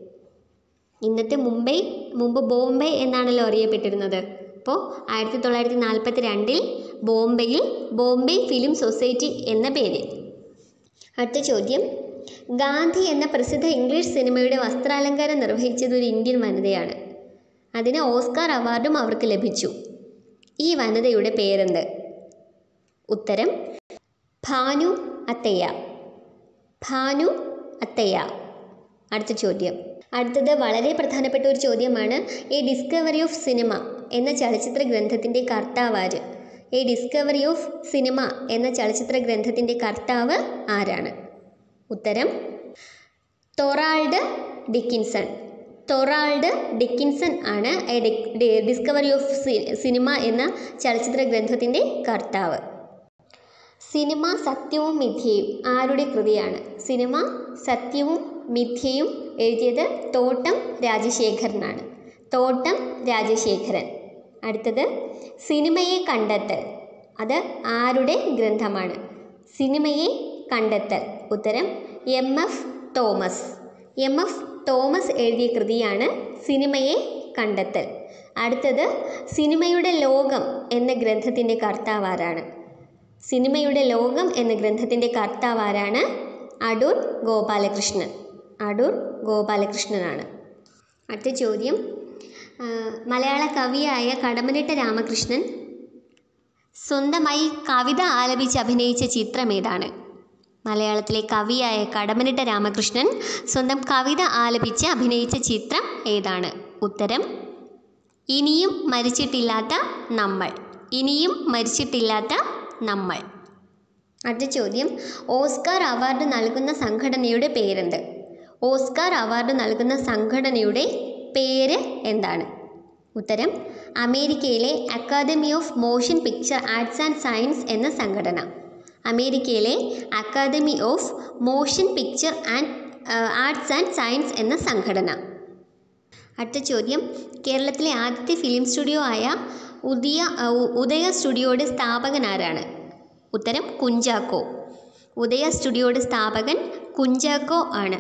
ഇന്നത്തെ മുംബൈ മുമ്പ് ബോംബെ എന്നാണല്ലോ അറിയപ്പെട്ടിരുന്നത് അപ്പോൾ ആയിരത്തി തൊള്ളായിരത്തി നാൽപ്പത്തി രണ്ടിൽ ബോംബെയിൽ ബോംബെ ഫിലിം സൊസൈറ്റി എന്ന പേര് അടുത്ത ചോദ്യം ഗാന്ധി എന്ന പ്രസിദ്ധ ഇംഗ്ലീഷ് സിനിമയുടെ വസ്ത്രാലങ്കാരം നിർവഹിച്ചത് ഒരു ഇന്ത്യൻ വനിതയാണ് അതിന് ഓസ്കാർ അവാർഡും അവർക്ക് ലഭിച്ചു ഈ വനിതയുടെ പേരെന്ത് ഉത്തരം ഭാനു അത്തയ്യ ഭാനു അത്തയ്യ അടുത്ത ചോദ്യം അടുത്തത് വളരെ പ്രധാനപ്പെട്ട ഒരു ചോദ്യമാണ് എ ഡിസ്കവറി ഓഫ് സിനിമ എന്ന ചലച്ചിത്ര ഗ്രന്ഥത്തിൻ്റെ കർത്താവ് ആര് എ ഡിസ്കവറി ഓഫ് സിനിമ എന്ന ചലച്ചിത്ര ഗ്രന്ഥത്തിൻ്റെ കർത്താവ് ആരാണ് ഉത്തരം തൊറാൾഡ് ഡിക്കിൻസൺ തൊറാൾഡ് ഡിക്കിൻസൺ ആണ് എ ഡി- ഡി- ഡിസ്കവറി ഓഫ് സി- സിനിമ എന്ന ചലച്ചിത്ര ഗ്രന്ഥത്തിൻ്റെ കർത്താവ് സിനിമ സത്യവും മിഥ്യയും ആരുടെ കൃതിയാണ് സിനിമ സത്യവും മിഥ്യയും എഴുതിയത് തോട്ടം രാജശേഖരനാണ് തോട്ടം രാജശേഖരൻ അടുത്തത് സിനിമയെ കണ്ടെത്തൽ അത് ആരുടെ ഗ്രന്ഥമാണ് സിനിമയെ കണ്ടെത്തൽ ഉത്തരം M F Thomas M F Thomas എഴുതിയ കൃതിയാണ് സിനിമയെ കണ്ടെത്തൽ അടുത്തത് സിനിമയുടെ ലോകം എന്ന ഗ്രന്ഥത്തിൻ്റെ കർത്താവ് ആരാണ് സിനിമയുടെ ലോകം എന്ന ഗ്രന്ഥത്തിൻ്റെ കർത്താവ് ആരാണ് അടൂർ ഗോപാലകൃഷ്ണൻ അടൂർ ഗോപാലകൃഷ്ണനാണ് അടുത്ത ചോദ്യം ആ, മലയാള കവിയായ കടമനിട്ട രാമകൃഷ്ണൻ സ്വന്തമായി കവിത ആലപിച്ച് അഭിനയിച്ച ചിത്രം ഏതാണ് മലയാളത്തിലെ കവിയായ കടമനിട്ട രാമകൃഷ്ണൻ സ്വന്തം കവിത ആലപിച്ച് അഭിനയിച്ച ചിത്രം ഏതാണ് ഉത്തരം ഇനിയും മരിച്ചിട്ടില്ലാത്ത നമ്മൾ ഇനിയും മരിച്ചിട്ടില്ലാത്ത നമ്മൾ അടുത്ത ചോദ്യം ഓസ്കാർ അവാർഡ് നൽകുന്ന സംഘടനയുടെ പേരെന്ത് ഓസ്കാർ അവാർഡ് നൽകുന്ന സംഘടനയുടെ പേര് എന്താണ് ഉത്തരം അമേരിക്കയിലെ academy of motion picture arts and science എന്ന സംഘടന അമേരിക്കയിലെ academy of motion picture and arts and science എന്ന സംഘടന അടുത്ത ചോദ്യം കേരളത്തിലെ ആദ്യത്തെ ഫിലിം സ്റ്റുഡിയോ ആയ ഉദയ അ, ഉ- ഉദയ സ്റ്റുഡിയോയുടെ സ്ഥാപകൻ ആരാണ് ഉത്തരം കുഞ്ചാക്കോ ഉദയ സ്റ്റുഡിയോയുടെ സ്ഥാപകൻ കുഞ്ചാക്കോ ആണ്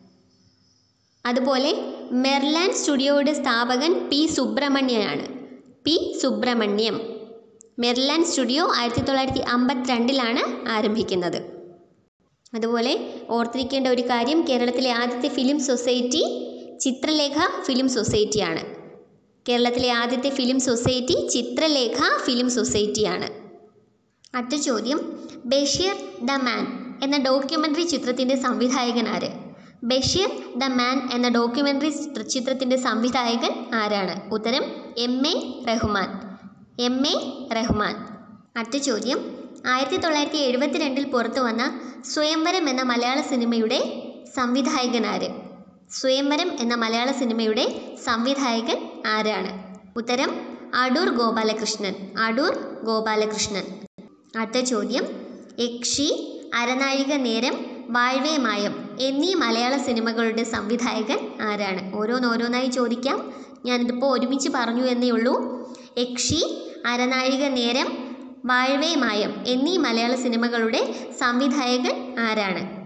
അതുപോലെ മെർലാൻ സ്റ്റുഡിയോയുടെ സ്ഥാപകൻ പി സുബ്രഹ്മണ്യനാണ് പി സുബ്രഹ്മണ്യം മെർലാൻ സ്റ്റുഡിയോ ആയിരത്തി തൊള്ളായിരത്തി അമ്പത്തിരണ്ടിലാണ് ആരംഭിക്കുന്നത് അതുപോലെ ഓർത്തിരിക്കേണ്ട ഒരു കാര്യം കേരളത്തിലെ ആദ്യത്തെ ഫിലിം സൊസൈറ്റി ചിത്രലേഖ ഫിലിം സൊസൈറ്റിയാണ് കേരളത്തിലെ ആദ്യത്തെ ഫിലിം സൊസൈറ്റി ചിത്രലേഖ ഫിലിം സൊസൈറ്റിയാണ് അടുത്ത ചോദ്യം ബഷീർ ദ മാൻ എന്ന ഡോക്യുമെൻ്ററി ചിത്രത്തിൻ്റെ സംവിധായകൻ ആര് ബഷീർ ദ മാൻ എന്ന ഡോക്യുമെൻ്ററി ചിത്ര ചിത്രത്തിൻ്റെ സംവിധായകൻ ആരാണ് ഉത്തരം M A Rahman M A Rahman അടുത്ത ചോദ്യം ആയിരത്തി തൊള്ളായിരത്തി എഴുപത്തിരണ്ടിൽ പുറത്തു വന്ന സ്വയംവരം എന്ന മലയാള സിനിമയുടെ സംവിധായകൻ ആര് സ്വയംവരം എന്ന മലയാള സിനിമയുടെ സംവിധായകൻ ആരാണ് ഉത്തരം അടൂർ ഗോപാലകൃഷ്ണൻ അടൂർ ഗോപാലകൃഷ്ണൻ അടുത്ത ചോദ്യം യക്ഷി അരനാഴിക നേരം വാഴ്വേ മായം എന്നീ മലയാള സിനിമകളുടെ സംവിധായകൻ ആരാണ് ഓരോന്നോരോന്നായി ചോദിക്കാം ഞാനിതിപ്പോൾ ഒരുമിച്ച് പറഞ്ഞു എന്നേ ഉള്ളൂ യക്ഷി അരനാഴിക നേരം വാഴ്വേ മായം എന്നീ മലയാള സിനിമകളുടെ സംവിധായകൻ ആരാണ്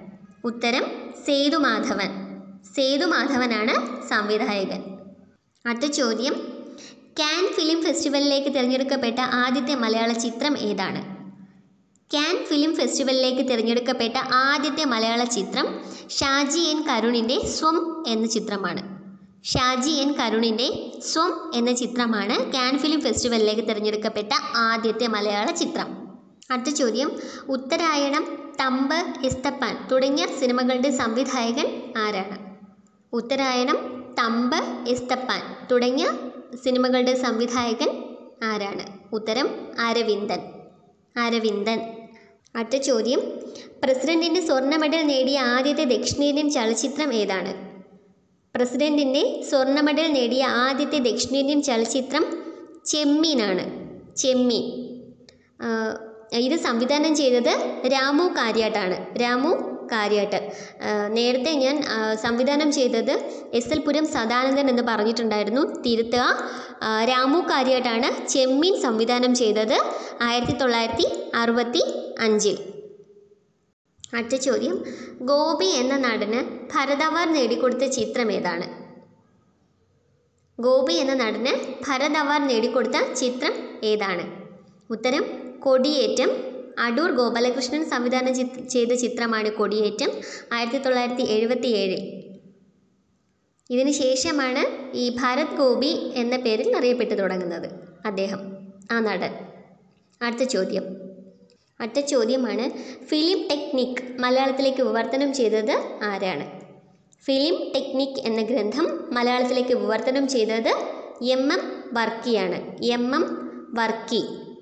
ഉത്തരം സേതുമാധവൻ സേതുമാധവനാണ് സംവിധായകൻ അടുത്ത ചോദ്യം കാൻ ഫിലിം ഫെസ്റ്റിവലിലേക്ക് തിരഞ്ഞെടുക്കപ്പെട്ട ആദ്യത്തെ മലയാള ചിത്രം ഏതാണ് കാൻ ഫിലിം ഫെസ്റ്റിവലിലേക്ക് തിരഞ്ഞെടുക്കപ്പെട്ട ആദ്യത്തെ മലയാള ചിത്രം ഷാജി എൻ കരുണിൻ്റെ സ്വം എന്ന ചിത്രമാണ് ഷാജി എൻ കരുണിൻ്റെ സ്വം എന്ന ചിത്രമാണ് കാൻ ഫിലിം ഫെസ്റ്റിവലിലേക്ക് തിരഞ്ഞെടുക്കപ്പെട്ട ആദ്യത്തെ മലയാള ചിത്രം അടുത്ത ചോദ്യം ഉത്തരായണം തമ്പ് എസ്തപ്പാൻ തുടങ്ങിയ സിനിമകളുടെ സംവിധായകൻ ആരാണ് ഉത്തരായണം തമ്പ് എസ്തപ്പാൻ തുടങ്ങിയ സിനിമകളുടെ സംവിധായകൻ ആരാണ് ഉത്തരം അരവിന്ദൻ അരവിന്ദൻ അടുത്ത ചോദ്യം പ്രസിഡന്റിന്റെ സ്വർണ്ണ മെഡൽ നേടിയ ആദ്യത്തെ ദക്ഷിണേന്ത്യൻ ചലച്ചിത്രം ഏതാണ് പ്രസിഡന്റിന്റെ സ്വർണ്ണ മെഡൽ നേടിയ ആദ്യത്തെ ദക്ഷിണേന്ത്യൻ ചലച്ചിത്രം ചെമ്മീനാണ് ചെമ്മീൻ ആ, ഇത് സംവിധാനം ചെയ്തത് രാമു കാര്യാട്ടാണ് രാമു കാര്യാട്ട് ആ, നേരത്തെ ഞാൻ ആ, സംവിധാനം ചെയ്തത് എസ് എൽ പുരം സദാനന്ദൻ എന്ന് പറഞ്ഞിട്ടുണ്ടായിരുന്നു തിരുത്തുക ആ, രാമു കാര്യാട്ടാണ് ചെമ്മീൻ സംവിധാനം ചെയ്തത് ആയിരത്തി തൊള്ളായിരത്തി അറുപത്തി അഞ്ചിൽ അടുത്ത ചോദ്യം ഗോപി എന്ന നടന് ഭരത് അവാർഡ് നേടിക്കൊടുത്ത ചിത്രം ഏതാണ് ഗോപി എന്ന നടന് ഭരത് അവാർഡ് നേടിക്കൊടുത്ത ചിത്രം ഏതാണ് ഉത്തരം കൊടിയേറ്റം അടൂർ ഗോപാലകൃഷ്ണൻ സംവിധാനം ചിത്- ചെയ്ത ചിത്രമാണ് കൊടിയേറ്റം ആയിരത്തി തൊള്ളായിരത്തി എഴുപത്തി ഏഴിൽ ഇതിന് ശേഷമാണ് ഈ ഭാരത് ഗോപി എന്ന പേരിൽ അറിയപ്പെട്ടു തുടങ്ങുന്നത് അദ്ദേഹം ആ നടൻ അടുത്ത ചോദ്യം അടുത്ത ചോദ്യമാണ് ഫിലിം ടെക്നിക് മലയാളത്തിലേക്ക് വിവർത്തനം ചെയ്തത് ആരാണ് ഫിലിം ടെക്നിക് എന്ന ഗ്രന്ഥം മലയാളത്തിലേക്ക് വിവർത്തനം ചെയ്തത് എം എം വർക്കിയാണ് എം എം വർക്കി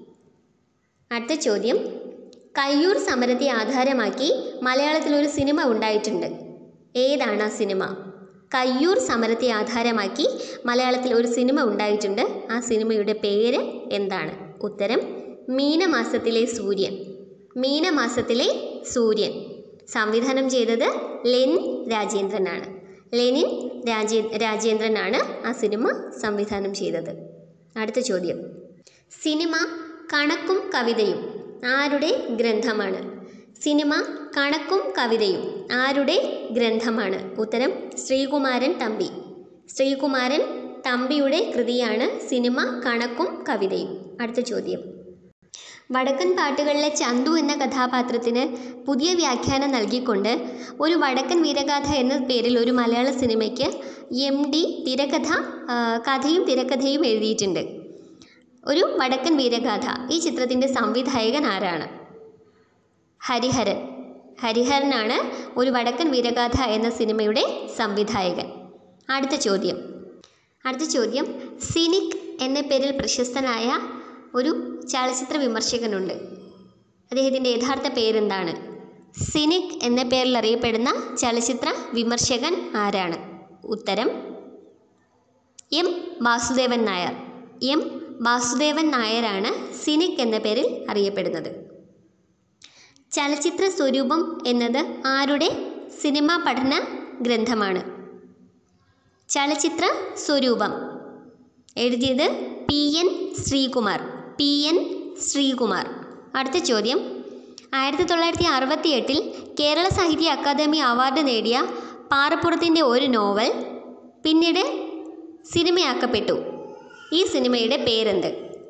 അടുത്ത ചോദ്യം കയ്യൂർ സമരത്തെ ആധാരമാക്കി മലയാളത്തിൽ ഒരു സിനിമ ഉണ്ടായിട്ടുണ്ട് ഏതാണ് ആ സിനിമ കയ്യൂർ സമരത്തെ ആധാരമാക്കി മലയാളത്തിൽ ഒരു സിനിമ ഉണ്ടായിട്ടുണ്ട് ആ സിനിമയുടെ പേര് എന്താണ് ഉത്തരം മീനമാസത്തിലെ സൂര്യൻ മീനമാസത്തിലെ സൂര്യൻ സംവിധാനം ചെയ്തത് ലെനിൻ രാജേന്ദ്രനാണ് ലെനിൻ രാജേ രാജേന്ദ്രനാണ് ആ സിനിമ സംവിധാനം ചെയ്തത് അടുത്ത ചോദ്യം സിനിമ കണക്കും കവിതയും ആരുടെ ഗ്രന്ഥമാണ് സിനിമ കണക്കും കവിതയും ആരുടെ ഗ്രന്ഥമാണ് ഉത്തരം ശ്രീകുമാരൻ തമ്പി ശ്രീകുമാരൻ തമ്പിയുടെ കൃതിയാണ് സിനിമ കണക്കും കവിതയും അടുത്ത ചോദ്യം വടക്കൻ പാട്ടുകളിലെ ചന്തു എന്ന കഥാപാത്രത്തിന് പുതിയ വ്യാഖ്യാനം നൽകിക്കൊണ്ട് ഒരു വടക്കൻ വീരഗാഥ എന്ന പേരിൽ ഒരു മലയാള സിനിമയ്ക്ക് എം ഡി തിരക്കഥ ആ, കഥയും തിരക്കഥയും എഴുതിയിട്ടുണ്ട് ഒരു വടക്കൻ വീരഗാഥ ഈ ചിത്രത്തിൻ്റെ സംവിധായകൻ ആരാണ് ഹരിഹരൻ ഹരിഹരനാണ് ഒരു വടക്കൻ വീരഗാഥ എന്ന സിനിമയുടെ സംവിധായകൻ അടുത്ത ചോദ്യം അടുത്ത ചോദ്യം സിനിക് എന്ന പേരിൽ പ്രശസ്തനായ ഒരു ചലച്ചിത്ര വിമർശകനുണ്ട് അദ്ദേഹത്തിൻ്റെ യഥാർത്ഥ പേരെന്താണ് സിനിക് എന്ന പേരിൽ അറിയപ്പെടുന്ന ചലച്ചിത്ര വിമർശകൻ ആരാണ് ഉത്തരം എം വാസുദേവൻ നായർ എം വാസുദേവൻ നായരാണ് സിനിക് എന്ന പേരിൽ അറിയപ്പെടുന്നത് ചലച്ചിത്ര സ്വരൂപം എന്നത് ആരുടെ സിനിമാ പഠന ഗ്രന്ഥമാണ് ചലച്ചിത്ര സ്വരൂപം എഴുതിയത് P N Sreekumar P N Sreekumar അടുത്ത ചോദ്യം ആയിരത്തി തൊള്ളായിരത്തി അറുപത്തി എട്ടിൽ കേരള സാഹിത്യ അക്കാദമി അവാർഡ് നേടിയ പാറപ്പുറത്തിൻ്റെ ഒരു നോവൽ പിന്നീട് സിനിമയാക്കപ്പെട്ടു ഈ സിനിമയുടെ പേരെന്ത്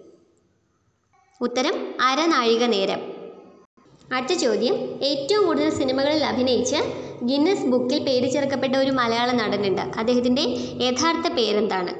ഉത്തരം അരനാഴിക നേരം അടുത്ത ചോദ്യം ഏറ്റവും കൂടുതൽ സിനിമകളിൽ അഭിനയിച്ച് ഗിന്നസ് ബുക്കിൽ പേര് ചേർക്കപ്പെട്ട ഒരു മലയാള നടനുണ്ട് അദ്ദേഹത്തിൻ്റെ യഥാർത്ഥ പേരെന്താണ്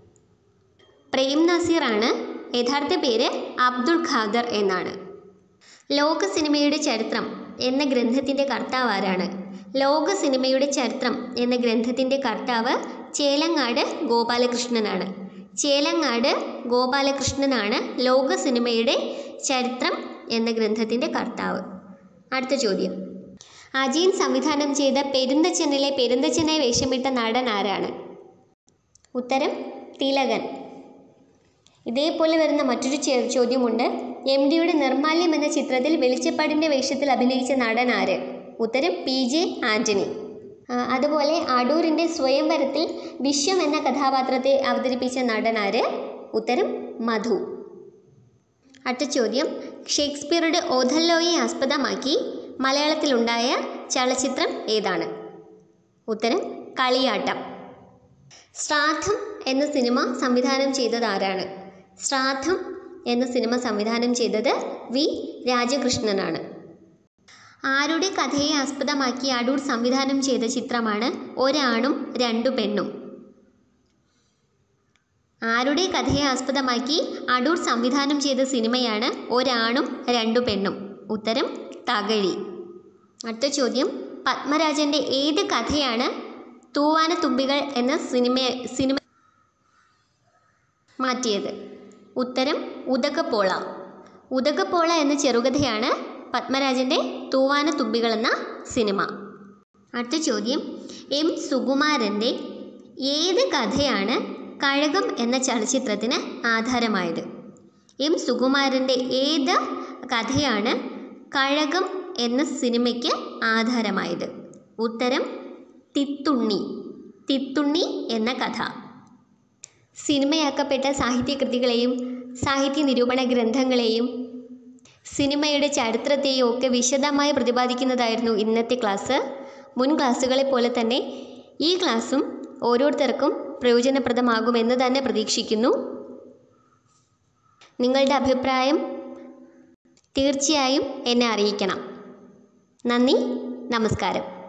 പ്രേം നസീറാണ് യഥാർത്ഥ പേര് അബ്ദുൾ ഖാദർ എന്നാണ് ലോക സിനിമയുടെ ചരിത്രം എന്ന ഗ്രന്ഥത്തിൻ്റെ കർത്താവ് ആരാണ് ലോക സിനിമയുടെ ചരിത്രം എന്ന ഗ്രന്ഥത്തിൻ്റെ കർത്താവ് ചേലങ്ങാട് ഗോപാലകൃഷ്ണനാണ് ചേലങ്ങാട് ഗോപാലകൃഷ്ണനാണ് ലോക സിനിമയുടെ ചരിത്രം എന്ന ഗ്രന്ഥത്തിൻ്റെ കർത്താവ് അടുത്ത ചോദ്യം അജയൻ സംവിധാനം ചെയ്ത പെരുന്തച്ചനിലെ പെരുന്തച്ചനായി വേഷമിട്ട നടൻ ആരാണ് ഉത്തരം തിലകൻ ഇതേപോലെ വരുന്ന മറ്റൊരു ചെ- ചോദ്യമുണ്ട് എം ഡിയുടെ നിർമാല്യം എന്ന ചിത്രത്തിൽ വെളിച്ചപ്പാടിൻ്റെ വേഷത്തിൽ അഭിനയിച്ച നടൻ ആര് ഉത്തരം പി ജെ ആൻ്റണി ആ, അതുപോലെ അടൂരിൻ്റെ സ്വയംവരത്തിൽ വിശ്വം എന്ന കഥാപാത്രത്തെ അവതരിപ്പിച്ച നടൻ ആര് ഉത്തരം മധു അടുത്ത ചോദ്യം ഷേക്സ്പിയറുടെ ഓഥല്ലോയെ ആസ്പദമാക്കി മലയാളത്തിലുണ്ടായ ചലച്ചിത്രം ഏതാണ് ഉത്തരം കളിയാട്ടം ശ്രാദ്ധം എന്ന സിനിമ സംവിധാനം ചെയ്തത് ആരാണ് ശ്രാദ്ധം എന്ന സിനിമ സംവിധാനം ചെയ്തത് വി രാജകൃഷ്ണനാണ് ആരുടെ കഥയെ ആസ്പദമാക്കി അടൂർ സംവിധാനം ചെയ്ത ചിത്രമാണ് ഒരാണും രണ്ടു പെണ്ണും ആരുടെ കഥയെ ആസ്പദമാക്കി അടൂർ സംവിധാനം ചെയ്ത സിനിമയാണ് ഒരാണും രണ്ടു പെണ്ണും ഉത്തരം തകഴി അടുത്ത ചോദ്യം പത്മരാജൻ്റെ ഏത് കഥയാണ് തൂവാന തുമ്പികൾ എന്ന സിനിമ സിനിമ മാറ്റിയത് ഉത്തരം ഉദകപ്പോള ഉദകപ്പോള എന്ന ചെറുകഥയാണ് പത്മരാജൻ്റെ തൂവാന തുമ്പികൾ എന്ന സിനിമ അടുത്ത ചോദ്യം എം സുകുമാരൻ്റെ ഏത് കഥയാണ് കഴകം എന്ന ചലച്ചിത്രത്തിന് ആധാരമായത് എം സുകുമാരൻ്റെ ഏത് കഥയാണ് കഴകം എന്ന സിനിമയ്ക്ക് ആധാരമായത് ഉത്തരം തിത്തുണ്ണി തിത്തുണ്ണി എന്ന കഥ സിനിമയാക്കപ്പെട്ട സാഹിത്യകൃതികളെയും സാഹിത്യ നിരൂപണ ഗ്രന്ഥങ്ങളെയും സിനിമയുടെ ചരിത്രത്തെയും ഒക്കെ വിശദമായി പ്രതിപാദിക്കുന്നതായിരുന്നു ഇന്നത്തെ ക്ലാസ് മുൻ ക്ലാസ്സുകളെ പോലെ തന്നെ ഈ ക്ലാസ്സും ഓരോരുത്തർക്കും പ്രയോജനപ്രദമാകുമെന്ന് തന്നെ പ്രതീക്ഷിക്കുന്നു നിങ്ങളുടെ അഭിപ്രായം തീർച്ചയായും എന്നെ അറിയിക്കണം നന്ദി നമസ്കാരം